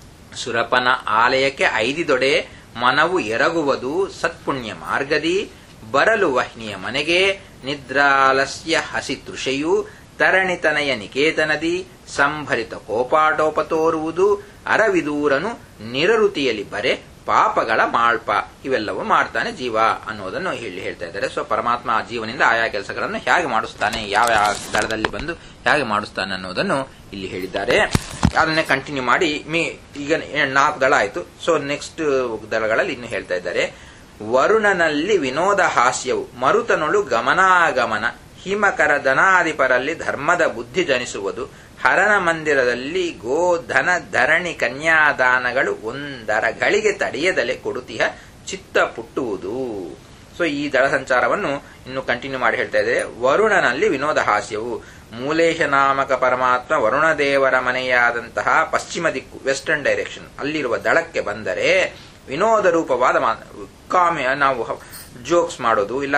ಸುರಪನ ಆಲಯಕ್ಕೆ ಐದಿದೊಡೆ ಮನವು ಎರಗುವುದು ಸತ್ಪುಣ್ಯ ಮಾರ್ಗದಿ ಬರಲು ವಹ್ನಿಯ ಮನೆಗೆ ನಿದ್ರಾಲಸ್ಯ ಹಸಿ ತೃಷೆಯು ತರಣಿತನಯ ನಿಕೇತನದಿ ಸಂಭರಿತ ಕೋಪಾಟೋಪ ತೋರುವುದು ಅರವಿದೂರನು ನಿರರುತಿಯಲ್ಲಿ ಬರೆ ಪಾಪಗಳ ಮಾಳ್ಪ ಇವೆಲ್ಲವೂ ಮಾಡ್ತಾನೆ ಜೀವ ಅನ್ನೋದನ್ನು ಹೇಳಿ ಹೇಳ್ತಾ ಇದ್ದಾರೆ ಸೊ ಪರಮಾತ್ಮ ಆ ಜೀವನಿಂದ ಆಯಾ ಕೆಲಸಗಳನ್ನು ಹೇಗೆ ಮಾಡಿಸ್ತಾನೆ ಯಾವ ಯಾವ ದಳದಲ್ಲಿ ಬಂದು ಹೇಗೆ ಮಾಡಿಸ್ತಾನೆ ಅನ್ನೋದನ್ನು ಇಲ್ಲಿ ಹೇಳಿದ್ದಾರೆ ಅದನ್ನೇ ಕಂಟಿನ್ಯೂ ಮಾಡಿ ಮೀ ಈಗ ನಾಲ್ಕು ದಳ ಆಯ್ತು ಸೊ ನೆಕ್ಸ್ಟ್ ದಳಗಳಲ್ಲಿ ಇನ್ನು ಹೇಳ್ತಾ ಇದ್ದಾರೆ ವರುಣನಲ್ಲಿ ವಿನೋದ ಹಾಸ್ಯವು ಮರುತನೊಳು ಗಮನಾಗಮನ ಹಿಮಕರ ಧನಾಧಿಪರಲ್ಲಿ ಧರ್ಮದ ಬುದ್ಧಿ ಜನಿಸುವುದು ಹರನ ಮಂದಿರದಲ್ಲಿ ಗೋಧನ ಧರಣಿ ಕನ್ಯಾದಾನಗಳು ಒಂದರ ಗಳಿಗೆ ತಡೆಯದಲೆ ಕೊಡುತಿಹ ಚಿತ್ತ ಪುಟ್ಟುವುದು ಸೊ ಈ ದಳ ಸಂಚಾರವನ್ನು ಇನ್ನು ಕಂಟಿನ್ಯೂ ಮಾಡಿ ಹೇಳ್ತಾ ಇದ್ದಾರೆ ವರುಣನಲ್ಲಿ ವಿನೋದ ಹಾಸ್ಯವು ಮೂಲೇಶ ನಾಮಕ ಪರಮಾತ್ಮ ವರುಣದೇವರ ಮನೆಯಾದಂತಹ ಪಶ್ಚಿಮ ದಿಕ್ಕು ವೆಸ್ಟರ್ನ್ ಡೈರೆಕ್ಷನ್ ಅಲ್ಲಿರುವ ದಳಕ್ಕೆ ಬಂದರೆ ವಿನೋದ ರೂಪವಾದ ಕಾಮ್ಯ ನಾವು ಜೋಕ್ಸ್ ಮಾಡೋದು ಇಲ್ಲ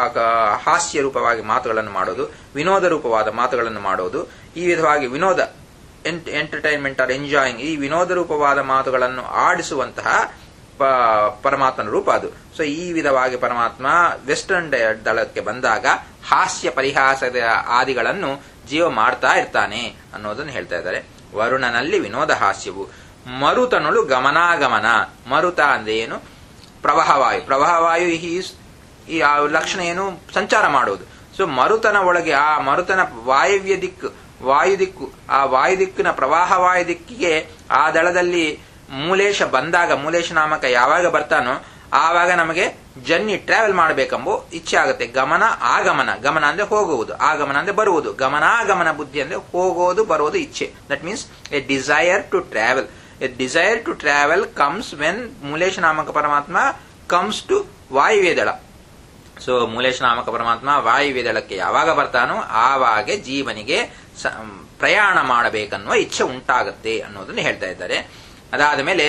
ಹಾಸ್ಯ ರೂಪವಾಗಿ ಮಾತುಗಳನ್ನು ಮಾಡೋದು ವಿನೋದ ರೂಪವಾದ ಮಾತುಗಳನ್ನು ಮಾಡೋದು ಈ ವಿಧವಾಗಿ ವಿನೋದ ಎಂಟರ್ಟೈನ್ಮೆಂಟ್ ಆರ್ ಎಂಜಾಯಿಂಗ್ ಈ ವಿನೋದ ರೂಪವಾದ ಮಾತುಗಳನ್ನು ಆಡಿಸುವಂತಹ ಪರಮಾತ್ಮನ ರೂಪ ಅದು ಸೊ ಈ ವಿಧವಾಗಿ ಪರಮಾತ್ಮ ವೆಸ್ಟರ್ನ್ ದಳಕ್ಕೆ ಬಂದಾಗ ಹಾಸ್ಯ ಪರಿಹಾಸದ ಆದಿಗಳನ್ನು ಜೀವ ಮಾಡ್ತಾ ಇರ್ತಾನೆ ಅನ್ನೋದನ್ನು ಹೇಳ್ತಾ ಇದ್ದಾರೆ ವರುಣನಲ್ಲಿ ವಿನೋದ ಹಾಸ್ಯವು ಮರುತನಳು ಗಮನಾಗಮನ ಮರುತ ಅಂದ್ರೆ ಏನು ಪ್ರವಾಹವಾಯು ಪ್ರವಾಹವಾಯು ಈ ಲಕ್ಷಣ ಏನು ಸಂಚಾರ ಮಾಡುವುದು ಸೊ ಮರುತನ ಒಳಗೆ ಆ ಮರುತನ ವಾಯವ್ಯ ದಿಕ್ಕು ವಾಯು ದಿಕ್ಕು ಆ ವಾಯು ದಿಕ್ಕಿನ ಪ್ರವಾಹವಾಯು ದಿಕ್ಕಿಗೆ ಆ ದಳದಲ್ಲಿ ಮೂಲೇಶ ಬಂದಾಗ ಮೂಲೇಶ ನಾಮಕ ಯಾವಾಗ ಬರ್ತಾನೋ ಆವಾಗ ನಮಗೆ ಜರ್ನಿ ಟ್ರಾವೆಲ್ ಮಾಡಬೇಕೆಂಬ ಇಚ್ಛೆ ಆಗುತ್ತೆ ಗಮನ ಆಗಮನ ಗಮನ ಅಂದ್ರೆ ಹೋಗುವುದು ಆಗಮನ ಅಂದ್ರೆ ಬರುವುದು ಗಮನಾಗಮನ ಬುದ್ಧಿ ಅಂದ್ರೆ ಹೋಗೋದು ಬರೋದು ಇಚ್ಛೆ that means a desire to travel a desire to travel comes when ಮೂಲೇಶ ನಾಮಕ ಪರಮಾತ್ಮ ಕಮ್ಸ್ ಟು ವಾಯುವ್ಯ ದಳ ಸೊ ಮೂಲೇಶ ನಾಮಕ ಪರಮಾತ್ಮ ವಾಯುವ್ಯ ದಳಕ್ಕೆ ಯಾವಾಗ ಬರ್ತಾನೋ ಆವಾಗ ಜೀವನಿಗೆ ಪ್ರಯಾಣ ಮಾಡಬೇಕನ್ನುವ ಇಚ್ಛೆ ಉಂಟಾಗುತ್ತೆ ಅನ್ನೋದನ್ನು ಹೇಳ್ತಾ ಇದ್ದಾರೆ ಅದಾದ ಮೇಲೆ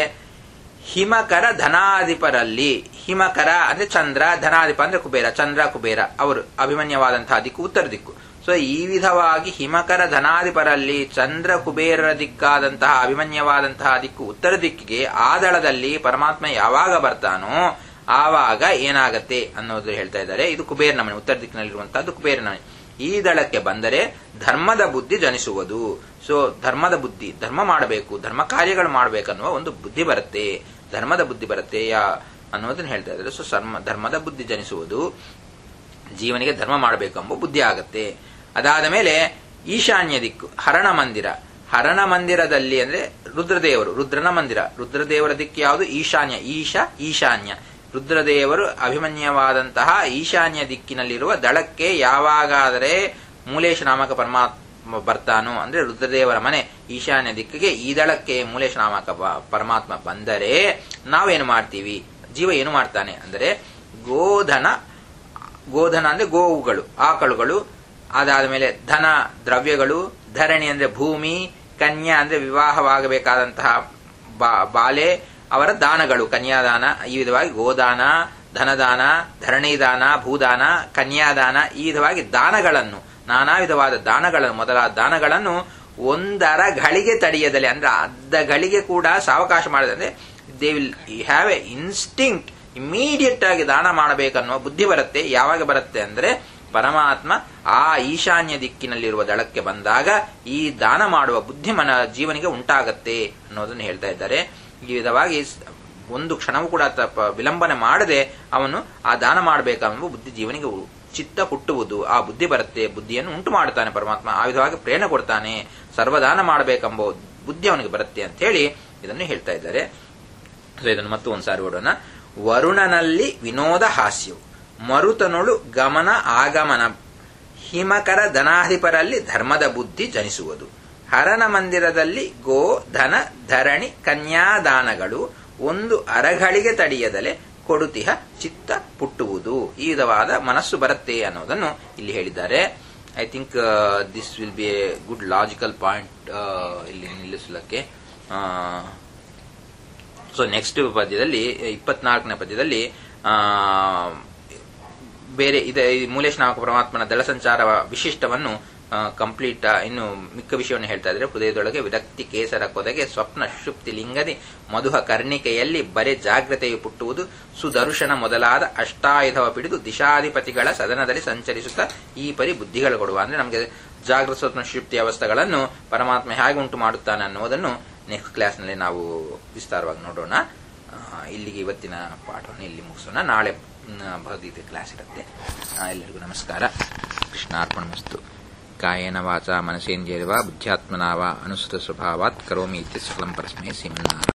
ಹಿಮಕರ ಧನಾಧಿಪರಲ್ಲಿ ಹಿಮಕರ ಅಂದ್ರೆ ಚಂದ್ರ ಧನಾಧಿಪ ಅಂದ್ರೆ ಕುಬೇರ ಚಂದ್ರ ಕುಬೇರ ಅವರು ಅಭಿಮನ್ಯವಾದಂತಹ ದಿಕ್ಕು ಉತ್ತರ ದಿಕ್ಕು ಸೊ ಈ ವಿಧವಾಗಿ ಹಿಮಕರ ಧನಾಧಿಪರಲ್ಲಿ ಚಂದ್ರ ಕುಬೇರರ ದಿಕ್ಕಾದಂತಹ ಅಭಿಮನ್ಯವಾದಂತಹ ದಿಕ್ಕು ಉತ್ತರ ದಿಕ್ಕಿಗೆ ಆ ದಳದಲ್ಲಿ ಪರಮಾತ್ಮ ಯಾವಾಗ ಬರ್ತಾನೋ ಆವಾಗ ಏನಾಗತ್ತೆ ಅನ್ನೋದು ಹೇಳ್ತಾ ಇದ್ದಾರೆ ಇದು ಕುಬೇರನ ಮನೆ ಉತ್ತರ ದಿಕ್ಕಿನಲ್ಲಿರುವಂತಹದ್ದು ಕುಬೇರನ ಮನೆ ಈ ದಳಕ್ಕೆ ಬಂದರೆ ಧರ್ಮದ ಬುದ್ಧಿ ಜನಿಸುವುದು ಸೊ ಧರ್ಮದ ಬುದ್ಧಿ ಧರ್ಮ ಮಾಡಬೇಕು ಧರ್ಮ ಕಾರ್ಯಗಳು ಮಾಡಬೇಕನ್ನುವ ಒಂದು ಬುದ್ಧಿ ಬರುತ್ತೆ ಧರ್ಮದ ಬುದ್ಧಿ ಬರುತ್ತೆ ಯಾ ಅನ್ನೋದನ್ನ ಹೇಳ್ತಾ ಇದ್ದಾರೆ ಸೊ ಧರ್ಮ ಧರ್ಮದ ಬುದ್ಧಿ ಜನಿಸುವುದು ಜೀವನಿಗೆ ಧರ್ಮ ಮಾಡಬೇಕೆಂಬ ಬುದ್ಧಿ ಆಗತ್ತೆ ಅದಾದ ಮೇಲೆ ಈಶಾನ್ಯ ದಿಕ್ಕು ಹರಣ ಮಂದಿರ ಹರಣ ಮಂದಿರದಲ್ಲಿ ಅಂದ್ರೆ ರುದ್ರದೇವರು ರುದ್ರನ ಮಂದಿರ ರುದ್ರದೇವರ ದಿಕ್ಕು ಯಾವುದು ಈಶಾನ್ಯ ಈಶ ಈಶಾನ್ಯ ರುದ್ರದೇವರು ಅಭಿಮನ್ಯವಾದಂತಹ ಈಶಾನ್ಯ ದಿಕ್ಕಿನಲ್ಲಿರುವ ದಳಕ್ಕೆ ಯಾವಾಗಾದರೆ ಮೂಲೇಶ ನಾಮಕ ಪರಮಾತ್ಮ ಬರ್ತಾನೋ ಅಂದ್ರೆ ರುದ್ರದೇವರ ಮನೆ ಈಶಾನ್ಯ ದಿಕ್ಕಿಗೆ ಈ ದಳಕ್ಕೆ ಮೂಲೇಶ ನಾಮಕ ಪರಮಾತ್ಮ ಬಂದರೆ ನಾವೇನು ಮಾಡ್ತೀವಿ ಜೀವ ಏನು ಮಾಡ್ತಾನೆ ಅಂದರೆ ಗೋಧನ ಗೋಧನ ಅಂದ್ರೆ ಗೋವುಗಳು ಆಕಳುಗಳು ಅದಾದ ಮೇಲೆ ಧನ ದ್ರವ್ಯಗಳು ಧರಣಿ ಅಂದ್ರೆ ಭೂಮಿ ಕನ್ಯಾ ಅಂದ್ರೆ ವಿವಾಹವಾಗಬೇಕಾದಂತಹ ಬಾಲೆ ಅವರ ದಾನಗಳು ಕನ್ಯಾದಾನ ಈ ವಿಧವಾಗಿ ಗೋದಾನ ಧನದಾನ ಧರಣಿದಾನ ಭೂದಾನ ಕನ್ಯಾದಾನ ಈ ವಿಧವಾಗಿ ದಾನಗಳನ್ನು ನಾನಾ ವಿಧವಾದ ದಾನಗಳನ್ನು ಮೊದಲಾದ ದಾನಗಳನ್ನು ಒಂದರ ಗಳಿಗೆ ತಡೆಯದಲೆ ಅಂದ್ರೆ ಅರ್ಧ ಗಳಿಗೆ ಕೂಡ ಸಾವಕಾಶ ಮಾಡದಂದ್ರೆ they will have a instinct immediate ಆಗಿ ದಾನ ಮಾಡಬೇಕನ್ನುವ ಬುದ್ಧಿ ಬರುತ್ತೆ ಯಾವಾಗ ಬರುತ್ತೆ ಅಂದ್ರೆ ಪರಮಾತ್ಮ ಆ ಈಶಾನ್ಯ ದಿಕ್ಕಿನಲ್ಲಿರುವ ದಳಕ್ಕೆ ಬಂದಾಗ ಈ ದಾನ ಮಾಡುವ ಬುದ್ಧಿ ಮನ ಜೀವನಿಗೆ ಉಂಟಾಗತ್ತೆ ಅನ್ನೋದನ್ನು ಹೇಳ್ತಾ ಇದ್ದಾರೆ ಈ ವಿಧವಾಗಿ ಒಂದು ಕ್ಷಣವೂ ಕೂಡ ವಿಲಂಬನೆ ಮಾಡದೆ ಅವನು ಆ ದಾನ ಮಾಡಬೇಕೆಂಬ ಬುದ್ಧಿ ಜೀವನಿಗೆ ಚಿತ್ತ ಹುಟ್ಟುವುದು ಆ ಬುದ್ಧಿ ಬರುತ್ತೆ ಬುದ್ಧಿಯನ್ನು ಉಂಟು ಮಾಡುತ್ತಾನೆ ಪರಮಾತ್ಮ ಆ ವಿಧವಾಗಿ ಪ್ರೇರಣೆ ಕೊಡ್ತಾನೆ ಸರ್ವದಾನ ಮಾಡಬೇಕೆಂಬ ಬುದ್ಧಿ ಅವನಿಗೆ ಬರುತ್ತೆ ಅಂತ ಹೇಳಿ ಇದನ್ನು ಹೇಳ್ತಾ ಇದ್ದಾರೆ ಸೊ ಇದನ್ನು ಮತ್ತು ಒಂದ್ಸಾರಿ ಓಡೋಣ ವರುಣನಲ್ಲಿ ವಿನೋದ ಹಾಸ್ಯವು ಮರುತನೊಳು ಗಮನ ಆಗಮನ ಹಿಮಕರ ಧನಾಧಿಪರಲ್ಲಿ ಧರ್ಮದ ಬುದ್ಧಿ ಜನಿಸುವುದು ಹರನ ಮಂದಿರದಲ್ಲಿ ಗೋ ಧನ ಧರಣಿ ಕನ್ಯಾದಾನಗಳು ಒಂದು ಅರಗಳಿಗೆ ತಡೆಯದಲೆ ಕೊಡುತಿಹ ಚಿತ್ತ ಪುಟ್ಟುವುದು ಈ ವಿಧವಾದ ಮನಸ್ಸು ಬರುತ್ತೆ ಅನ್ನೋದನ್ನು ಇಲ್ಲಿ ಹೇಳಿದ್ದಾರೆ I think this will be a good logical point ಇಲ್ಲಿ ನಿಲ್ಲಿಸಲಿಕ್ಕೆ ಸೊ ನೆಕ್ಸ್ಟ್ ಪದ್ಯದಲ್ಲಿ ಇಪ್ಪತ್ನಾಲ್ಕನೇ ಪದ್ಯದಲ್ಲಿ ಬೇರೆ ಇದೆ ಮೂಲೇಶ್ ನಾಮಕ ಪರಮಾತ್ಮನ ದಳ ಸಂಚಾರ ವಿಶಿಷ್ಟವನ್ನು ಕಂಪ್ಲೀಟ್ ಇನ್ನು ಮಿಕ್ಕ ವಿಷಯವನ್ನು ಹೇಳ್ತಾ ಇದ್ರೆ ಹೃದಯದೊಳಗೆ ವಿರಕ್ತಿ ಕೇಸರ ಕೊದಗೆ ಸ್ವಪ್ನ ಶುಪ್ತಿ ಲಿಂಗದಿ ಮಧುಹ ಕರ್ಣಿಕೆಯಲ್ಲಿ ಬರೆ ಜಾಗ್ರತೆಯು ಪುಟ್ಟುವುದು ಸುದರ್ಶನ ಮೊದಲಾದ ಅಷ್ಟಾಯುಧವ ಪಿಡಿದು ದಿಶಾಧಿಪತಿಗಳ ಸದನದಲ್ಲಿ ಸಂಚರಿಸುತ್ತಾ ಈ ಪರಿ ಬುದ್ಧಿಗಳು ಕೊಡುವ ಅಂದ್ರೆ ನಮಗೆ ಜಾಗೃತ ಸ್ವಪ್ನ ಶುಪ್ತಿ ಅವಸ್ಥೆಗಳನ್ನು ಪರಮಾತ್ಮ ಹೇಗೆ ಉಂಟು ಮಾಡುತ್ತಾನೆ ಅನ್ನೋದನ್ನು ನೆಕ್ಸ್ಟ್ ಕ್ಲಾಸ್ನಲ್ಲಿ ನಾವು ವಿಸ್ತಾರವಾಗಿ ನೋಡೋಣ ಆ, ಇಲ್ಲಿಗೆ ಇವತ್ತಿನ ಪಾಠವನ್ನು ಇಲ್ಲಿ ಮುಗಿಸೋಣ ನಾಳೆ ಮ್, ಭಗವದ್ಗೀತೆ ಕ್ಲಾಸ್ ಇರುತ್ತೆ ಆ, ಎಲ್ಲರಿಗೂ ನಮಸ್ಕಾರ ಕೃಷ್ಣಾರ್ಪಣಮಸ್ತು ಕಾಯೇನ ವಾಚ ಮನಸೇಂದ್ರಿಯರ್ವ ಬುದ್ಧ್ಯಾತ್ಮನಾವ ಅನುಸೃತ ಸ್ವಭಾವಾತ್ ಕರೋಮಿ ಇತ್ಯ ಸಕಲಂ ಪರಸ್ಮೈ ಶ್ರೀಮನ್ನಾರಾಯಣ